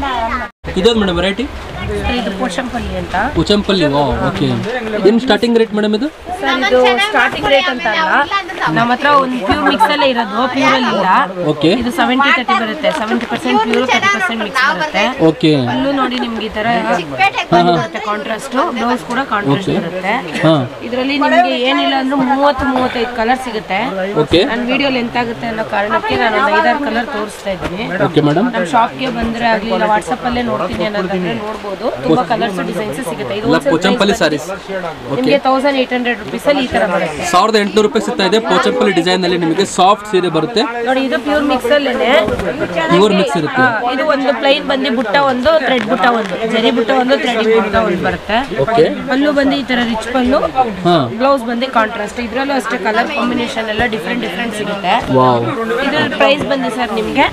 ಇದಾದ ಮೇಡಮ್ ವೆರೈಟಿ ಸರ್ ಇದು ಪೋಷಂಪಲ್ಲಿ ಅಂತ ಉಚಂಪಲ್ಲಿ ವಾ ಓಕೆ ಏನು ಸ್ಟಾರ್ಟಿಂಗ್ ರೇಟ್ ಮೇಡಮ್ ಇದು ಸರ್ ಇದು ಸ್ಟಾರ್ಟಿಂಗ್ ರೇಟ್ ಅಂತ ಅಲ್ಲ ನಮ್ಮ ಹತ್ರ ಒಂದು ಪ್ಯೂರ್ ಮಿಕ್ಸ್ ಅಲ್ಲೇ ಇರೋದು ಪ್ಯೂರ್ ಅಲ್ಲಿ ಇಲ್ಲ ಓಕೆ ಇದು ಸೆವೆಂಟಿ ತರ್ಟಿ ಬರುತ್ತೆ seventy percent pure thirty percent mix ಬರುತ್ತೆ ಓಕೆ ಅಲ್ಲೂ ನೋಡಿ ನಿಮ್ಗೆ ಈ ತರ ಬರುತ್ತೆ ಕಾಂಟ್ರಾಸ್ಟ್ ಬ್ಲೌಸ್ ಕೂಡ ಕಾಂಟ್ರಾಸ್ಟ್ ಬರುತ್ತೆ ಹಾಂ ಇದರಲ್ಲಿ ನಿಮಗೆ ಏನಿಲ್ಲ ಅಂದ್ರೆ ಮೂವತ್ತು ಮೂವತ್ತೈದು ಕಲರ್ ಸಿಗುತ್ತೆ ಓಕೆ ನನ್ನ ವಿಡಿಯೋ ಲೆಂತ್ ಆಗುತ್ತೆ ಅನ್ನೋ ಕಾರಣಕ್ಕೆ ನಾನು ಒಂದು ಐದಾರು ಕಲರ್ ತೋರಿಸ್ತಾ ಇದ್ದೀನಿ ಓಕೆ ಮೇಡಮ್ ನಮ್ಮ ಶಾಪ್ಗೆ ಬಂದ್ರೆ ಆಗಲಿ ಇಲ್ಲ ವಾಟ್ಸಪ್ ಅಲ್ಲೇ ನೋಡ್ತೀನಿ ಅನ್ನೋದಾದ್ರೆ ನೋಡ್ಬೋದು ತುಂಬಾ ಕಲರ್ಸ್ ಡಿಸೈನ್ಸ್ ಸಿಗುತ್ತೆ ಇದು ಎಲ್ಲ ಪೋಚಂಪಲ್ಲಿ ಸ್ಯಾರೀಸ್ ನಿಮಗೆ ತೌಸಂಡ್ ಏಟ್ ಹಂಡ್ರೆಡ್ ರುಪೀಸ್ ಅಲ್ಲಿ ಈ ತರ ಬರುತ್ತೆ ಸಾವಿರದ ಎಂಟುನೂರು ರೂಪಾಯಿ ಸಿಗ್ತಾ ಇದೆ ಪೋಚಂಪಲ್ಲಿ ಡಿಸೈನ್ ನಲ್ಲಿ ನಿಮಗೆ ಸಾಫ್ಟ್ ಸೀರೆ ಬರುತ್ತೆ ನೋಡಿ ಇದು ಪ್ಯೂರ್ ಮಿಕ್ಸ್ ಅಲ್ಲೇನೆ ಪ್ಯೂರ್ ಮಿಕ್ಸ್ ಇರುತ್ತೆ ಹಾ, ಇದು ಒಂದು ಪ್ಲೈನ್ ಬಂದು ಬುಟ್ಟ ಒಂದು ಥ್ರೆಡ್ ಬುಟ್ಟ ಒಂದು ಜರಿ ಬುಟ್ಟ ಒಂದು ಥ್ರೆಡ್ ಬುಟ್ಟ ಒಂದು ಬರುತ್ತೆ ಓಕೆ ಪಲ್ಲು ಬಂದು ಈ ತರ ರಿಚ್ ಪಲ್ಲು ಹಾಂ ಬ್ಲೌಸ್ ಬಂದು ಕಾಂಟ್ರಾಸ್ಟ್ ಇದ್ರಲ್ಲೂ ಅಷ್ಟೇ ಕಲರ್ ಕಾಂಬಿನೇಷನ್ ಎಲ್ಲ ಡಿಫ್ರೆಂಟ್ ಡಿಫ್ರೆಂಟ್ ಸಿಗುತ್ತೆ ವಾವ್ ಇದ್ರ ಪ್ರೈಸ್ ಬಂದು ಸರ್ ನಿಮಗೆ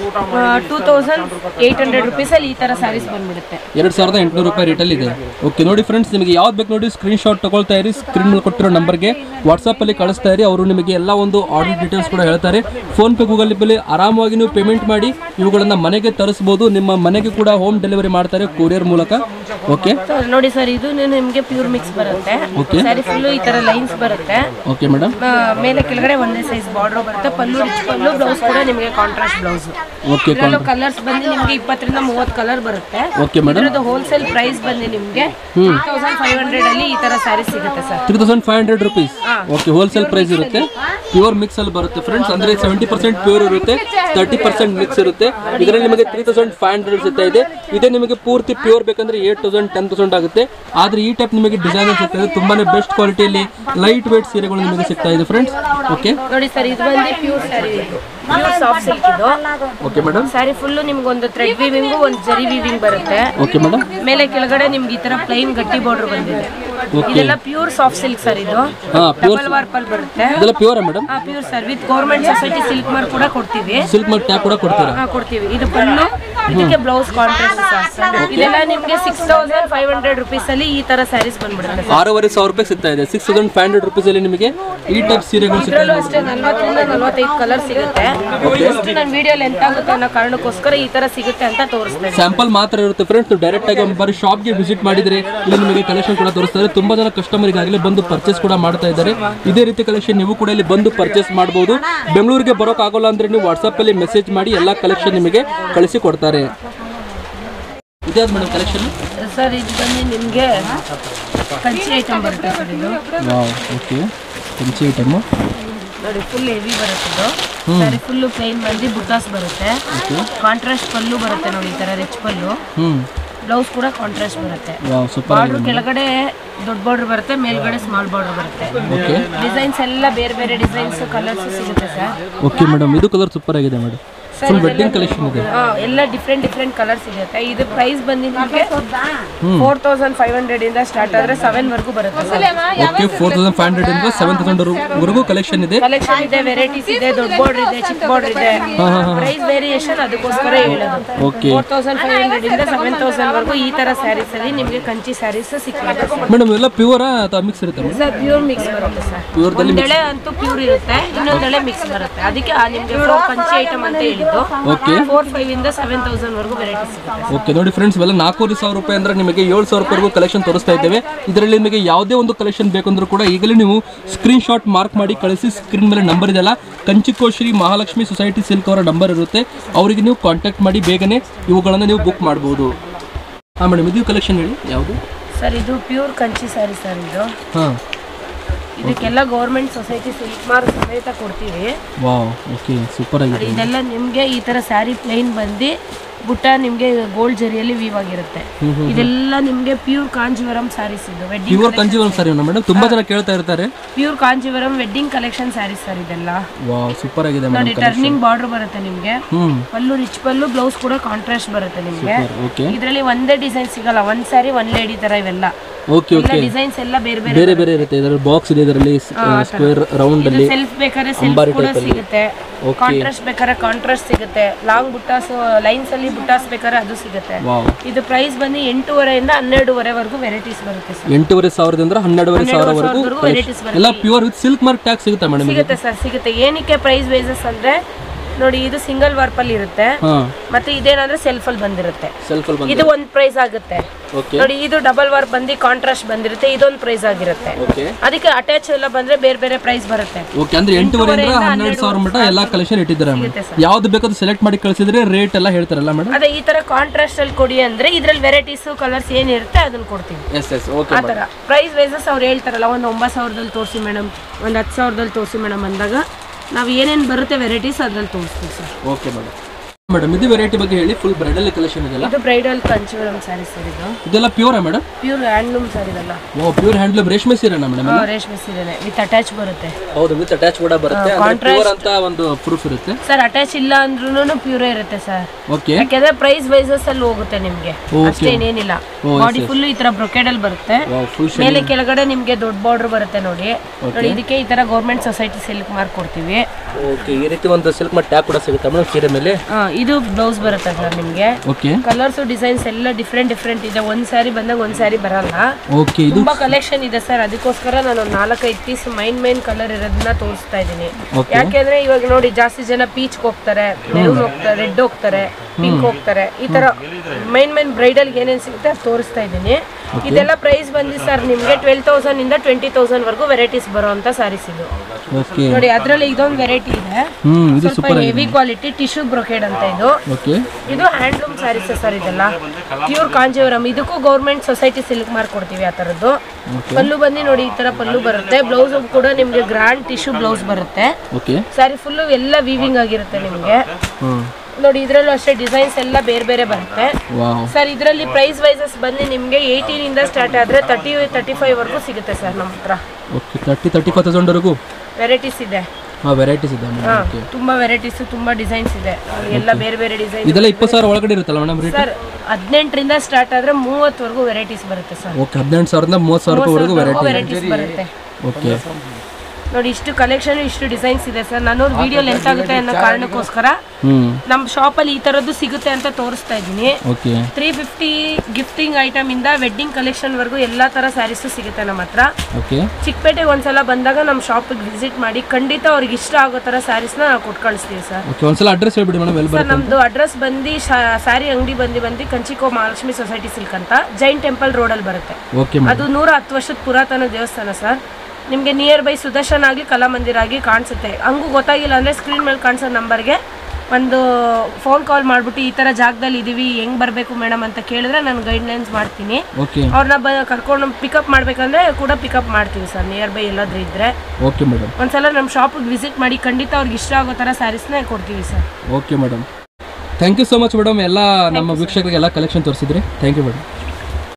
ಟೂ ತೌಸಂಡ್ ಏಯ್ಟ್ ಹಂಡ್ರೆಡ್ ರುಪೀಸಲ್ಲಿ ಈ ಥರ ಸ್ಯಾರೀಸ್ ಬಂದ್ಬಿಡುತ್ತೆ ಎರಡು ಸಾವಿರದ ಎಂಟುನೂರು ರೂಪಾಯಿ ರೇಟಲ್ಲಿ ಇದೆ ಓಕೆ ನೋಡಿ ಫ್ರೆಂಡ್ಸ್ ನಿಮಗೆ ಯಾವ್ದು ಬೇಕು ನೋಡಿ ಸ್ಕ್ರೀನ್ ಶಾಟ್ ತಗೊಳ್ತಾ ಇರಿ ಸ್ಕ್ರೀನ್ ಮೇಲೆ ಕೊಟ್ಟಿರೋ ನಂಬರ್ಗೆ ವಾಟ್ಸಪ್ಪಲ್ಲಿ ಕಳಿಸ್ತಾ ಇರಿ ಅವರು ನಿಮಗೆ ಎಲ್ಲ ಒಂದು ಆರ್ಡರ್ ಡೀಟೇಲ್ಸ್ ಕೂಡ ಹೇಳ್ತಾರೆ ಫೋನ್ ಪೇ ಗೂಗಲ್ ಪೇಲಿ ಆರಾಮಾಗಿ ನೀವು ಪೇಮೆಂಟ್ ಮಾಡಿ ಇವುಗಳನ್ನು ಮನೆಗೆ ತರಿಸ್ಬೋದು ನಿಮ್ಮ ಮನೆಗೆ ಕೂಡ ಹೋಮ್ ಡೆಲಿವರಿ ಮಾಡ್ತಾರೆ ಕೊರಿಯರ್ ಮೂಲಕ ಓಕೆ So, ನೋಡಿ ಸರ್ ಇದು ನಿಮಗೆ ಪ್ಯೂರ್ ಮಿಕ್ಸ್ ಬರುತ್ತೆ Okay. ಸ್ಯಾರಿ ಫುಲ್ಲು ಈ ಥರ ಲೈನ್ಸ್ ಬರುತ್ತೆ ಓಕೆ ಮೇಡಮ್ ಆ, ಮೇಲೆ ಕೆಳಗಡೆ ಒಂದೇ ಸೈಜ್ ಬಾರ್ಡರ್ ಬರುತ್ತೆ ಪಲ್ಲು ರಿಚ್ ಪಲ್ಲು ಬ್ಲೌಸ್ ಕೂಡ ನಿಮಗೆ ಕಾಂಟ್ರಾಸ್ಟ್ ಬ್ಲೌಸ್ ಓಕೆ ಇದರಲ್ಲೂ ಕಲರ್ಸ್ ಬಂದು ನಿಮಗೆ ಇಪ್ಪತ್ತರಿಂದ ಮೂವತ್ತು ಕಲರ್ ಬರುತ್ತೆ ಓಕೆ ಮೇಡಮ್ ಇದರದ್ದು ಹೋಲ್ಸೇಲ್ ಪ್ರೈಸ್ ಬಂದು ನಿಮಗೆ ತ್ರೀ ತೌಸಂಡ್ ಫೈವ್ ಹಂಡ್ರೆಡ್ ಅಲ್ಲಿ ಈ ತರ ಸ್ಯಾರಿ ಸಿಗುತ್ತೆ sir three thousand five hundred rupees okay wholesale price ಇರುತ್ತೆ ಪ್ಯೂರ್ ಮಿಕ್ಸ್ ಅಲ್ಲಿ ಬರುತ್ತೆ ಫ್ರೆಂಡ್ಸ್ ಅಂದ್ರೆ ಸೆವೆಂಟಿ ಪರ್ಸೆಂಟ್ ಪ್ಯೂರ್ ಇರುತ್ತೆ ತರ್ಟಿ ಪರ್ಸೆಂಟ್ ಮಿಕ್ಸ್ ಇರುತ್ತೆ ಇದರಲ್ಲಿ ನಿಮಗೆ ತ್ರೀ ತೌಸಂಡ್ ಫೈವ್ ಹಂಡ್ರೆಡ್ ಸಿಗ್ತಾ ಇದೆ ಇದೇ ನಿಮಗೆ ಪೂರ್ತಿ ಪ್ಯೂರ್ ಬೇಕಂದ್ರೆ ಏಟ್ ತೌಸಂಡ್ ಟೆನ್ ತೌಸಂಡ್ ಆಗುತ್ತೆ ಆದ್ರೆ ಈ ಟೈಪ್ ನಿಮಗೆ ಡಿಸೈನ್ ಸಿಗ್ತಾ ಇದೆ ತುಂಬಾನೇ ಬೆಸ್ಟ್ ಕ್ವಾಲಿಟಿಯಲ್ಲಿ ಲೈಟ್ ವೇಟ್ ಸೀರೆಗಳು ನಿಮಗೆ ಸಿಗ್ತಾ ಇದೆ ಫ್ರೆಂಡ್ಸ್ ಓಕೆ ನೋಡಿ ಸರ್ ಇದು ಬಂದು ಪ್ಯೂರ್ ಸ್ಯಾರಿ ಇದು ಪ್ಯೂರ್ ಸಾಫ್ಟ್ ಸಿಲ್ಕ್ ಇದು ಓಕೆ ಮೇಡಮ್ ಸ್ಯಾರಿ ಫುಲ್ಲು ನಿಮ್ಗೆ ಒಂದು ಥ್ರೆಡ್ ವೀವಿಂಗು ಒಂದು ಜರಿ ವೀವಿಂಗ್ ಬರುತ್ತೆ ಓಕೆ ಮೇಡಮ್ ಮೇಲೆ ಕೆಳಗಡೆ ನಿಮ್ಗೆ ಈ ತರ ಪ್ಲೈನ್ ಗಟ್ಟಿ ಬಾರ್ಡರ್ ಬಂದಿದೆ ಓಕೆ ಇದೆಲ್ಲ ಪ್ಯೂರ್ ಸಾಫ್ಟ್ ಸಿಲ್ಕ್ ಸರ್ ಇದು ಹಾ ಪ್ಯೂರ್ ಡಬಲ್ ವಾರ್ಪಲ್ ಬರುತ್ತೆ ಇದೆಲ್ಲ ಪ್ಯೂರಾ ಮೇಡಮ್ ಆ pure sir with government society silk mark ಕೂಡ ಕೊಡ್ತೀವಿ ಸಿಲ್ಕ್ ಮಾರ್ಕ್ ಟ್ಯಾಗ್ ಕೂಡ ಕೊಡ್ತೀರಾ ಹಾ ಕೊಡ್ತೀವಿ ಇದು ಪಲ್ಲು ಇದಕ್ಕೆ ಬ್ಲೌಸ್ ಕಾಂಟ್ರಾಸ್ಟ್ ಇದೆಲ್ಲ ನಿಮ್ಗೆ six thousand five hundred rupees ಅಲ್ಲಿ ಈ ತರ ಸ್ಯಾರೀಸ್ ಬಂದ್ಬಿಡುತ್ತೆ ಸರ್ ಆರೂವರೆ ಸಾವಿರ ರೂಪಾಯಿ ಸಿಗ್ತಾ ಇದೆ six thousand five hundred rupees ಅಲ್ಲಿ ನಿಮಗೆ ಈ ಟೈಪ್ ಸೀರೆಗಳು ಸಿಗ್ತಾ ಇದರಲ್ಲೂ ಅಷ್ಟೇ ನಲ್ವತ್ತರಿಂದ ನಲ್ವತ್ತೈದು ಕಲರ್ ಸಿಗುತ್ತೆ ಜಸ್ಟ್ ನನ್ನ ವಿಡಿಯೋ ಲೆಂತ್ ಆಗುತ್ತೆ ಅನ್ನೋ ಕಾರಣಕ್ಕೋಸ್ಕರ ಈ ತರ ಸಿಗುತ್ತೆ ಅಂತ ತೋರಿಸ್ತೇನೆ ಸ್ಯಾಂಪಲ್ ಮಾತ್ರ ಇರುತ್ತೆ ಫ್ರೆಂಡ್ಸ್ ನೀವು ಡೈರೆಕ್ಟ್ ಆಗಿ ಒಂದು ಬಾರಿ ಶಾಪ್ಗೆ ವಿಸಿಟ್ ಮಾಡಿದ್ರೆ ಇಲ್ಲಿ ನಿಮಗೆ ಕಲೆಕ್ಷನ್ ಕೂಡ ತೋರಿಸ್ತಾರೆ ತುಂಬಾ ಜನ ಕಸ್ಟಮರ್ ಈಗಾಗಲೇ ಬಂದು ಪರ್ಚೇಸ್ ಕೂಡ ಮಾಡ್ತಾ ಇದ್ದಾರೆ ಇದೇ ರೀತಿ ಕಲೆಕ್ಷನ್ ನೀವು ಕೂಡ ಇಲ್ಲಿ ಬಂದು ಪರ್ಚೇಸ್ ಮಾಡಬಹುದು ಬೆಂಗಳೂರಿಗೆ ಬರೋಕ್ ಆಗೋಲ್ಲ ಅಂದ್ರೆ ನೀವು ವಾಟ್ಸಪ್ ಅಲ್ಲಿ ಮೆಸೇಜ್ ಮಾಡಿ ಎಲ್ಲ ಕಲೆಕ್ಷನ್ ನಿಮಗೆ ಕಳಿಸಿ ಕೊಡ್ತಾರೆ ಇದ್ಯಾವ್ದು ಮೇಡಮ್ ಕಲೆಕ್ಷನ್ ಸರ್ ಇದು ಬಂದು ನಿಮಗೆ ಕಂಚಿ ಐಟಮ್ ಬರುತ್ತೆ ಸರ್ ಇದು ವಾವ್ ಓಕೆ ಕಂಚಿ ಐಟಮು ನೋಡಿ ಫುಲ್ ಹೆವಿ ಬರುತ್ತೆ ಇದು ಸರಿ ಫುಲ್ಲು ಪ್ಲೈನ್ ಬಂದು ಬುಟಾಸ್ ಬರುತ್ತೆ ಕಾಂಟ್ರಾಸ್ಟ್ ಪಲ್ಲು ಬರುತ್ತೆ ನೋಡಿ ಈ ತರ ರಿಚ್ ಪಲ್ಲು ಹ್ಞೂ ಬ್ಲೌಸ್ ಕೂಡ ಕಾಂಟ್ರಾಸ್ಟ್ ಬರುತ್ತೆ ವಾವ್ ಸೂಪರ್ ಬಾರ್ಡರ್ ಕೆಳಗಡೆ ದೊಡ್ಡ ಬಾರ್ಡರ್ ಬರುತ್ತೆ ಮೇಲ್ಗಡೆ ಸ್ಮಾಲ್ ಬಾರ್ಡರ್ ಬರುತ್ತೆ ಓಕೆ ಡಿಸೈನ್ಸ್ ಎಲ್ಲ ಬೇರೆ ಬೇರೆ ಡಿಸೈನ್ಸ್ ಕಲರ್ಸ್ ಸಿಗುತ್ತೆ ಸರ್ ಓಕೆ ಮೇಡಮ್ ಇದು ಕಲರ್ ಸೂಪರ್ ಆಗಿದೆ ಮೇಡಮ್ ಫುಲ್ ವೆಡ್ಡಿಂಗ್ ಕಲೆಕ್ಷನ್ ಇದೆ ಹಾ ಎಲ್ಲ ಡಿಫ್ರೆಂಟ್ ಡಿಫ್ರೆಂಟ್ ಕಲರ್ ಸಿಗುತ್ತೆ ಇದು ಪ್ರೈಸ್ ಬಂದು ನಿಮಗೆ ಫೋರ್ ತೌಸಂಡ್ ಫೈವ್ ಹಂಡ್ರೆಡ್ ಇಂದ ಸ್ಟಾರ್ಟ್ ಆದ್ರೆ ಸೆವೆನ್ ವರ್ಗೂ ಬರುತ್ತೆ sir okay four thousand five hundred ಇಂದ ಸೆವೆನ್ ತೌಸಂಡ್ ವರೆಗೂ ಕಲೆಕ್ಷನ್ ಇದೆ ಕಲೆಕ್ಷನ್ ಇದೆ ವೆರೈಟೀಸ್ ಇದೆ ದೊಡ್ಡ ಬಾರ್ಡರ್ ಇದೆ ಚಿಕ್ಕ ಬಾರ್ಡರ್ ಇದೆ ಪ್ರೈಸ್ ವೇರಿಯೇಷನ್ ಅದಕ್ಕೋಸ್ಕರ ಹೇಳೋದು okay four thousand five hundred ಇಂದ ಸೆವೆನ್ ತೌಸಂಡ್ ವರ್ಗೂ ಈ ತರ ಸ್ಯಾರೀಸ್ ಅಲ್ಲಿ ನಿಮಗೆ ಕಂಚಿ ಸ್ಯಾರೀಸ್ ಸಿಕ್ಕಿದೆ ಮೇಡಮ್ ಎಲ್ಲ ಪ್ಯೂರಾ ಅಥವಾ ಮಿಕ್ಸ್ ಇರುತ್ತೆ ಮೇಡಮ್ ಸರ್ ಪ್ಯೂರ್ ಮಿಕ್ಸ್ ಬರುತ್ತೆ ಸರ್ ಪ್ಯೂರ್ದಲ್ಲಿ ಒಂದೆಳೆ ಅಂತೂ ಪ್ಯೂರ್ ಇರುತ್ತೆ ಇನ್ನೊಂದೆಳೆ ಮಿಕ್ಸ್ ಬರುತ್ತೆ ಅದಕ್ಕೆ ಆ ನಿಮಗೆ ಫೋರ್ ಕಂಚಿ ಐಟಮ್ ಅಂತ ಹೇಳಿದ್ದು ಓಕೆ ಫೋರ್ ಫೈವ್ ಇಂದ ಸೆವೆನ್ ತೌಸಂಡ್ ವರ್ಗೂ ವೆರೈಟಿ ಸಿಗುತ್ತೆ ಓಕೆ ನೋಡಿ ಫ್ರೆಂಡ್ಸ್ ಇವೆಲ್ಲ ನಾಲ್ಕೂವರೆ ಸಾವಿರ ರೂಪಾಯಿ ಅಂದ್ರೆ ನಿಮಗೆ ಏಳು ಸಾವಿರ ರೂಪಾಯಿವರೆಗೂ ಕಲೆಕ್ಷನ್ ತೋರಿಸ್ತಾ ಇದ್ದೇವೆ ಇದರಲ್ಲಿ ನಿಮಗೆ ಯಾವುದೇ ಒಂದು ಕಲೆಕ್ಷನ್ ಬೇಕಂದ್ರೂ ಕೂಡ ಈಗಲೇ ನೀವು ಸ್ಕ್ರೀನ್ ಶಾಟ್ ಮಾರ್ಕ್ ಮಾಡಿ ಕಳಿಸಿ ಸ್ಕ್ರೀನ್ ಮೇಲೆ ನಂಬರ್ ಇದೆಯಲ್ಲ ಕಂಚಿಕೋಶ್ರೀ ಮಹಾಲಕ್ಷ್ಮಿ ಸೊಸೈಟಿ ಸಿಲ್ಕ್ ಅವರ ನಂಬರ್ ಇರುತ್ತೆ ಅವರಿಗೆ ನೀವು ಕಾಂಟ್ಯಾಕ್ಟ್ ಮಾಡಿ ಬೇಗನೆ ಇವುಗಳನ್ನು ನೀವು ಬುಕ್ ಮಾಡ್ಬೋದು ಹಾಂ ಮೇಡಮ್ ಇದು ಕಲೆಕ್ಷನ್ ಹೇಳಿ ಯಾವುದು ಸರ್ ಇದು ಪ್ಯೂರ್ ಕಂಚಿ ಸ್ಯಾರಿ ಸರ್ ಇದು ಹಾಂ ಇದಕ್ಕೆಲ್ಲ ಗೌರ್ಮೆಂಟ್ ಸೊಸೈಟಿ ಸಿಲ್ಕ್ ಮಾರ್ಕ್ ಸಮೇತ ಕೊಡ್ತೀವಿ ವಾವ್ ಓಕೆ ಸೂಪರ್ ಆಗಿದೆ ಇದೆಲ್ಲ ನಿಮಗೆ ಈ ತರ ಸ್ಯಾರಿ ಪ್ಲೈನ್ ಬಂದು ಬುಟ್ಟ ನಿಮಗೆ ಗೋಲ್ಡ್ ಜರಿಯಲ್ಲಿ ವೀವ್ ಆಗಿರುತ್ತೆ ಇದೆಲ್ಲ ನಿಮಗೆ ಪ್ಯೂರ್ ಕಾಂಜೀವರಂ ಸ್ಯಾರೀಸ್ ಇದು ವೆಡ್ಡಿಂಗ್ ಪ್ಯೂರ್ ಕಂಜೀವರಂ ಸರಿ ಮೇಡಮ್ ತುಂಬಾ ಜನ ಕೇಳ್ತಾ ಇರ್ತಾರೆ pure Kanjeevaram wedding collection saris sir ಇದೆಲ್ಲ ವಾವ್ ಸೂಪರ್ ಆಗಿದೆ ಮೇಡಮ್ ನೋಡಿ ಟರ್ನಿಂಗ್ ಬಾರ್ಡರ್ ಬರುತ್ತೆ ನಿಮಗೆ ಹ್ಮ್ ಪಲ್ಲು ರಿಚ್ ಪಲ್ಲು ಬ್ಲೌಸ್ ಕೂಡ ಕಾಂಟ್ರಾಸ್ಟ್ ಬರುತ್ತೆ ನಿಮಗೆ ಓಕೆ ಇದರಲ್ಲಿ ಒಂದೇ ಡಿಸೈನ್ ಸಿಗಲ್ಲ ಒಂದ್ ಸ್ಯಾರಿ ಒಂದ್ ಲೇಡಿ ತರ ಇವೆಲ್ಲ ಓಕೆ ಎಲ್ಲ ಡಿಸೈನ್ಸ್ ಎಲ್ಲ ಬೇರೆ ಬೇರೆ ಬೇರೆ ಬೇರೆ ಇರುತ್ತೆ ಇದರಲ್ಲಿ ಬಾಕ್ಸ್ ಇದೆ ಇದರಲ್ಲಿ ಸ್ಕ್ವೇರ್ ರೌಂಡ್ ಅಲ್ಲಿ ಸೆಲ್ಫ್ ಬೇಕಾದ್ರೆ ಸೆಲ್ಫ್ ಕೂಡ ಸಿಗುತ್ತೆ ಕಾಂಟ್ರಾಸ್ಟ್ ಬೇಕಾದ್ರೆ ಕಾಂಟ್ರಾಸ್ಟ್ ಸಿಗುತ್ತೆ ಲಾಂಗ್ ಬುಟ್ಟಾಸ್ ಲೈನ್ಸ್ ಅಲ್ಲಿ ಬುಟ್ಟಾಸ್ ಬೇಕಾದ್ರೆ ಅದು ಸಿಗುತ್ತೆ ವಾವ್ ಇದು ಪ್ರೈಸ್ ಬಂದು ಎಂಟೂವರೆಯಿಂದ ಹನ್ನೆರಡುವರೆವರೆಗೂ ವೆರೈಟೀಸ್ ಬರುತ್ತೆ ಸರ್ ಎಂಟೂವರೆ ಸಾವಿರದಿಂದ ಹನ್ನೆರಡುವರೆ ಸಾವಿರವರೆಗೂ ಸಾವಿರವರೆಗೂ ವೆರೈಟೀಸ್ ಬರುತ್ತೆ ಎಲ್ಲ pure with silk mark tag ಸಿಗುತ್ತೆ ಮೇಡಮ್ ಸಿಗುತ್ತೆ ಸರ್ ಸಿಗುತ್ತೆ ಏನಕ್ಕೆ ಪ್ರೈಸ್ ವೇಸಸ್ ಅಂದ್ರೆ ನೋಡಿ ಇದು ಸಿಂಗಲ್ ವಾರ್ಪ್ ಅಲ್ಲಿ ಇರುತ್ತೆ ಹಾ ಮತ್ತೆ ಇದೇನಂದ್ರೆ ಸೆಲ್ಫ್ ಅಲ್ಲಿ ಬಂದಿರುತ್ತೆ ಸೆಲ್ಫ್ ಅಲ್ಲಿ ಬಂದು ಇದು ಒಂದ್ ಪ್ರೈಸ್ ಆಗುತ್ತೆ ಓಕೆ ನೋಡಿ ಇದು ಡಬಲ್ ವಾರ್ಪ್ ಬಂದು ಕಾಂಟ್ರಾಸ್ಟ್ ಬಂದಿರುತ್ತೆ ಇದೊಂದು ಪ್ರೈಸ್ ಆಗಿರುತ್ತೆ ಓಕೆ ಅದಕ್ಕೆ ಅಟ್ಯಾಚ್ ಎಲ್ಲ ಬಂದ್ರೆ ಬೇರೆ ಬೇರೆ ಪ್ರೈಸ್ ಬರುತ್ತೆ ಓಕೆ ಅಂದ್ರೆ ಎಂಟೂವರೆಯಿಂದ ಹನ್ನೆರಡು ಸಾವಿರ ಮಟ್ಟ ಎಲ್ಲ ಕಲೆಕ್ಷನ್ ಇಟ್ಟಿದ್ದಾರೆ ಮೇಡಮ್ ಸಿಗುತ್ತೆ ಯಾವ್ದು ಬೇಕಾದ್ರೂ ಸೆಲೆಕ್ಟ್ ಮಾಡಿ ಕಳಿಸಿದ್ರೆ ರೇಟ್ ಎಲ್ಲ ಹೇಳ್ತಾರಲ್ಲ ಮೇಡಮ್ ಅದೇ ಈ ತರ ಕಾಂಟ್ರಾಸ್ಟ್ ಅಲ್ಲಿ ಕೊಡಿ ಅಂದ್ರೆ ಇದ್ರಲ್ಲಿ ವೆರೈಟೀಸ್ ಕಲರ್ಸ್ ಏನಿರುತ್ತೆ ಅದನ್ನ ಕೊಡ್ತೀವಿ ಎಸ್ ಎಸ್ ಓಕೆ ಆ ತರ ಪ್ರೈಸ್ ವೈಸಸ್ ಅವ್ರು ಹೇಳ್ತಾರಲ್ಲ ಒಂದು ಒಂಬತ್ತು ಸಾವಿರದಲ್ಲಿ ತೋರಿಸಿ ಮೇಡಮ್ ಒಂದು ಹತ್ತು ಸಾವಿರದಲ್ಲಿ ತೋರಿಸಿ ಮೇಡಮ್ ಅಂದಾಗ ನಾವು ಏನೇನು ಬರುತ್ತೆ ವೆರೈಟೀಸ್ ಅದ್ರಲ್ಲಿ ತೋರಿಸ್ತೀವಿ ಸರ್ ಓಕೆ ಮೇಡಮ್ ಮೇಡಮ್ ಇದು ವೆರೈಟಿ ಬಗ್ಗೆ ಹೇಳಿ ಫುಲ್ ಬ್ರೈಡಲ್ ಕಲೆಕ್ಷನ್ ಇದೆಲ್ಲ ಇದು ಬ್ರೈಡಲ್ ಕಂಚಿವರಂ ಸ್ಯಾರಿ ಸರ್ ಇದು ಇದೆಲ್ಲ ಪ್ಯೂರಾ ಮೇಡಮ್ ಪ್ಯೂರ್ ಹ್ಯಾಂಡ್ಲೂಮ್ ಸರ್ ಇದೆಲ್ಲ ಓ ಪ್ಯೂರ್ ಹ್ಯಾಂಡ್ಲೂಮ್ ರೇಷ್ಮೆ ಸೀರೆನಾ ಮೇಡಮ್ ಹಾ, ರೇಷ್ಮೆ ಸೀರೆನೆ ವಿತ್ ಅಟ್ಯಾಚ್ ಬರುತ್ತೆ ಹೌದು ವಿತ್ ಅಟ್ಯಾಚ್ ಕೂಡ ಬರುತ್ತೆ ಅಂದ್ರೆ ಪ್ಯೂರ್ ಅಂತ ಒಂದು ಪ್ರೂಫ್ ಇರುತ್ತೆ ಸರ್ ಅಟ್ಯಾಚ್ ಇಲ್ಲ ಅಂದ್ರೂ ಪ್ಯೂರೇ ಇರುತ್ತೆ ಸರ್ ಓಕೆ ಯಾಕೆಂದ್ರೆ ಪ್ರೈಸ್ ವೈಸಸ್ ಅಲ್ಲಿ ಹೋಗುತ್ತೆ ನಿಮ್ಗೆ ಅಷ್ಟೇನೇನಿಲ್ಲ ಬಾಡಿ ಫುಲ್ ಈ ತರ ಬ್ರೊಕೆಡ್ ಅಲ್ಲಿ ಬರುತ್ತೆ ಫುಲ್ ಮೇಲೆ ಕೆಳಗಡೆ ನಿಮ್ಗೆ ದೊಡ್ಡ ಬಾರ್ಡರ್ ಬರುತ್ತೆ ನೋಡಿ ನೋಡಿ ಇದಕ್ಕೆ ಈ ತರ ಗೌರ್ಮೆಂಟ್ ಸೊಸೈಟಿ ಸಿಲ್ಕ್ ಮಾರ್ಕ್ ಕೊಡ್ತೀವಿ ಓಕೆ ಈ ರೀತಿ ಒಂದು ಸಿಲ್ಕ್ ಮಾಡಿ ಟ್ಯಾಗ್ ಕೂಡ ಸಿಗುತ್ತೆ ಮೇಡಮ್ ಸೀರೆ ಮೇಲೆ ಆ, ಇದು ಬ್ಲೌಸ್ ಬರುತ್ತೆ ಸರ್ ನಿಮ್ಗೆ ಓಕೆ ಕಲರ್ಸ್ ಡಿಸೈನ್ಸ್ ಎಲ್ಲ ಡಿಫ್ರೆಂಟ್ ಡಿಫ್ರೆಂಟ್ ಇದೆ ಒಂದ್ ಸ್ಯಾರಿ ಬಂದಾಗ ಒಂದ್ ಸ್ಯಾರಿ ಬರಲ್ಲ ಓಕೆ ಇದು ತುಂಬಾ ಕಲೆಕ್ಷನ್ ಇದೆ ಸರ್ ಅದಕ್ಕೋಸ್ಕರ ನಾನು ಒಂದು ನಾಲ್ಕೈದು ಪೀಸ್ ಮೈನ್ ಮೈನ್ ಕಲರ್ ಇರೋದನ್ನ ತೋರಿಸ್ತಾ ಇದ್ದೀನಿ Okay. ಯಾಕೆಂದ್ರೆ ಇವಾಗ ನೋಡಿ ಜಾಸ್ತಿ ಜನ ಪೀಚ್ ಹೋಗ್ತಾರೆ ಮೆರೂನ್ ಹೋಗ್ತಾರೆ ರೆಡ್ ಹೋಗ್ತಾರೆ ಪಿಂಕ್ ಹೋಗ್ತಾರೆ ಈ ತರ ಮೈನ್ ಮೈನ್ ಬ್ರೈಡಲ್ ಏನೇನ್ ಸಿಗುತ್ತೆ ಅದು ತೋರಿಸ್ತಾ ಇದ್ದೀನಿ ಇದೆಲ್ಲ ಪ್ರೈಸ್ ಬಂದು ಸರ್ ನಿಮ್ಗೆ ಟ್ವೆಲ್ ತೌಸಂಡ್ ಇಂದ ಟ್ವೆಂಟಿ ತೌಸಂಡ್ ವರೆಗೂ ವೆರೈಟೀಸ್ ಬರುವಂತ ಸಾರೀಸ್ ಇದು ಓಕೆ ನೋಡಿ ಅದ್ರಲ್ಲಿ ಇದೊಂದು ವೆರೈಟಿ ಇದೆ ಹ್ಮ್ ಇದು ಸ್ವಲ್ಪ ಹೆವಿ ಕ್ವಾಲಿಟಿ ಟಿಶ್ಯೂ ಬ್ರೊಕೇಡ್ ಅಂತ ಇದು ಓಕೆ ಇದು ಹ್ಯಾಂಡ್ಲೂಮ್ ಸ್ಯಾರೀಸ್ ಸರ್ ಇದೆಲ್ಲ ಪ್ಯೂರ್ ಕಾಂಜೀವರಂ ಇದಕ್ಕೂ ಗೌರ್ಮೆಂಟ್ ಸೊಸೈಟಿ ಸಿಲ್ಕ್ ಮಾಡ್ಕೊಡ್ತೀವಿ ಆ ಥರದ್ದು ಪಲ್ಲು ಬಂದು ನೋಡಿ ಈ ತರ ಪಲ್ಲು ಬರುತ್ತೆ ಬ್ಲೌಸ್ ಕೂಡ ನಿಮ್ಗೆ ಗ್ರ್ಯಾಂಡ್ ಟಿಶ್ಯೂ ಬ್ಲೌಸ್ ಬರುತ್ತೆ ಓಕೆ ಸ್ಯಾರಿ ಫುಲ್ಲು ಎಲ್ಲ ವೀವಿಂಗ್ ಆಗಿರುತ್ತೆ ನಿಮಗೆ ಹ್ಮ್ ನೋಡಿ ಇದರಲ್ಲೂ ಅಷ್ಟೇ ಡಿಸೈನ್ಸ್ ಎಲ್ಲ ಬೇರೆ ಬೇರೆ ಬರುತ್ತೆ ವಾವ್ ಸರ್ ಇದರಲ್ಲಿ ಪ್ರೈಸ್ ವೈಸಸ್ ಬಂದು ನಿಮಗೆ ಏಯ್ಟೀನ್ ಇಂದ ಸ್ಟಾರ್ಟ್ ಆದ್ರೆ ತರ್ಟಿ ತರ್ಟಿ ಫೈವ್ ವರೆಗೂ ಸಿಗುತ್ತೆ ಸರ್ ನಮ್ಮ ಹತ್ರ ಓಕೆ ತರ್ಟಿ ತರ್ಟಿ ಫೈವ್ ತೌಸಂಡ್ವರೆಗೂ ವೆರೈಟೀಸ್ ಇದೆ ಹಾಂ ವೆರೈಟೀಸ್ ಇದೆ ಮೇಡಮ್ ಹಾ, ಓಕೆ ತುಂಬಾ ವೆರೈಟೀಸ್ ತುಂಬಾ ಡಿಸೈನ್ಸ್ ಇದೆ ಎಲ್ಲ ಬೇರೆ ಬೇರೆ ಡಿಸೈನ್ ಇದೆಲ್ಲ ಇಪ್ಪತ್ತು ಸಾವಿರ ಒಳಗಡೆ ಇರುತ್ತಲ್ಲ ಮೇಡಮ್ ರೇಟ್ ಸರ್ ಹದಿನೆಂಟರಿಂದ ಸ್ಟಾರ್ಟ್ ಆದ್ರೆ ಮೂವತ್ತವರೆಗೂ ವೆರೈಟೀಸ್ ಬರುತ್ತೆ ಸರ್ ಓಕೆ ಹದಿನೆಂಟು ಸಾವಿರದಿಂದ ಮೂವತ್ತು ಸಾವಿರ ರೂಪಾಯಿವರೆಗೂ ವೆರೈಟಿ ವೆರೈಟೀಸ್ ಬರುತ್ತೆ ಓಕೆ ನೋಡಿ ಇಷ್ಟು ಕಲೆಕ್ಷನ್ ಇಷ್ಟು ಡಿಸೈನ್ಸ್ ಇದೆ ಸರ್ ನಾನು ವಿಡಿಯೋ ಲೆಂತ್ ಆಗುತ್ತೆ ಅನ್ನೋ ಕಾರಣಕ್ಕೋಸ್ಕರ ಹ್ಞೂ ನಮ್ಮ ಶಾಪಲ್ಲಿ ಈ ಥರದ್ದು ಸಿಗುತ್ತೆ ಅಂತ ತೋರಿಸ್ತಾ ಇದ್ದೀನಿ okay three fifty gifting item ಇಂದ ವೆಡ್ಡಿಂಗ್ ಕಲೆಕ್ಷನ್ ವರೆಗೂ ಎಲ್ಲಾ ತರ ಸ್ಯಾರೀಸು ಸಿಗುತ್ತೆ ನಮ್ಮ ಹತ್ರ ಓಕೆ ಚಿಕ್ಕಪೇಟೆಗೆ ಒಂದ್ಸಲ ಬಂದಾಗ ನಮ್ಮ ಶಾಪಿಗೆ ವಿಸಿಟ್ ಮಾಡಿ ಖಂಡಿತ ಅವ್ರಿಗೆ ಇಷ್ಟ ಆಗೋ ತರ ಸ್ಯಾರೀಸ್ನ ನಾವು ಕೊಟ್ಟು ಕಳಿಸ್ತೀವಿ ಸರ್ ಓಕೆ ಒಂದ್ಸಲ ಅಡ್ರೆಸ್ ಹೇಳ್ಬಿಡಿ ಮೇಡಮ್ ಎಲ್ಲಿ ಸರ್ ಬರುತ್ತೆ ನಮ್ದು ಅಡ್ರೆಸ್ ಬಂದು ಸ್ಯಾರಿ ಅಂಗಡಿ ಬಂದು ಬಂದು ಕಂಚಿಕೋ ಮಹಾಲಕ್ಷ್ಮಿ ಸೊಸೈಟಿ ಸಿಲ್ಕ್ ಅಂತ ಜೈನ್ ಟೆಂಪಲ್ ರೋಡಲ್ಲಿ ಬರುತ್ತೆ ಓಕೆ ಮೇಡಮ್ ಅದು ನೂರ ಹತ್ತು ವರ್ಷದ ಪುರಾತನ ದೇವಸ್ಥಾನ ಸರ್ ನಿಮಗೆ ನಿಯರ್ ಬೈ ಸುದರ್ಶನ್ ಆಗಿ ಕಲಾಮಂದಿರ ಆಗಿ ಕಾಣಿಸುತ್ತೆ ಹಂಗೂ ಗೊತ್ತಾಗಿಲ್ಲ ಅಂದರೆ ಸ್ಕ್ರೀನ್ ಮೇಲೆ ಕಾಣಿಸೋ ನಂಬರ್ಗೆ ಒಂದು ಫೋನ್ ಕಾಲ್ ಮಾಡಿಬಿಟ್ಟು ಈ ಥರ ಜಾಗದಲ್ಲಿ ಇದ್ದೀವಿ ಹೆಂಗೆ ಬರಬೇಕು ಮೇಡಮ್ ಅಂತ ಕೇಳಿದ್ರೆ ನಾನು ಗೈಡ್ಲೈನ್ಸ್ ಮಾಡ್ತೀನಿ ಓಕೆ ಅವ್ರನ್ನ ಬ ಕರ್ಕೊಂಡು ಪಿಕಪ್ ಮಾಡಬೇಕಂದ್ರೆ ಕೂಡ ಪಿಕಪ್ ಮಾಡ್ತೀವಿ ಸರ್ ನಿಯರ್ ಬೈ ಎಲ್ಲಾದ್ರೂ ಇದ್ದರೆ ಓಕೆ ಮೇಡಮ್ ಒಂದ್ಸಲ ನಮ್ಮ ಶಾಪಿಗೆ ವಿಸಿಟ್ ಮಾಡಿ ಖಂಡಿತ ಅವ್ರಿಗೆ ಇಷ್ಟ ಆಗೋ ಥರ ಸ್ಯಾರೀಸ್ನ ಕೊಡ್ತೀವಿ sir okay madam thank you so much madam ಎಲ್ಲ ನಮ್ಮ ವೀಕ್ಷಕರಿಗೆ ಎಲ್ಲ ಕಲೆಕ್ಷನ್ ತೋರಿಸಿದ್ರಿ ಥ್ಯಾಂಕ್ ಯು ಮೇಡಮ್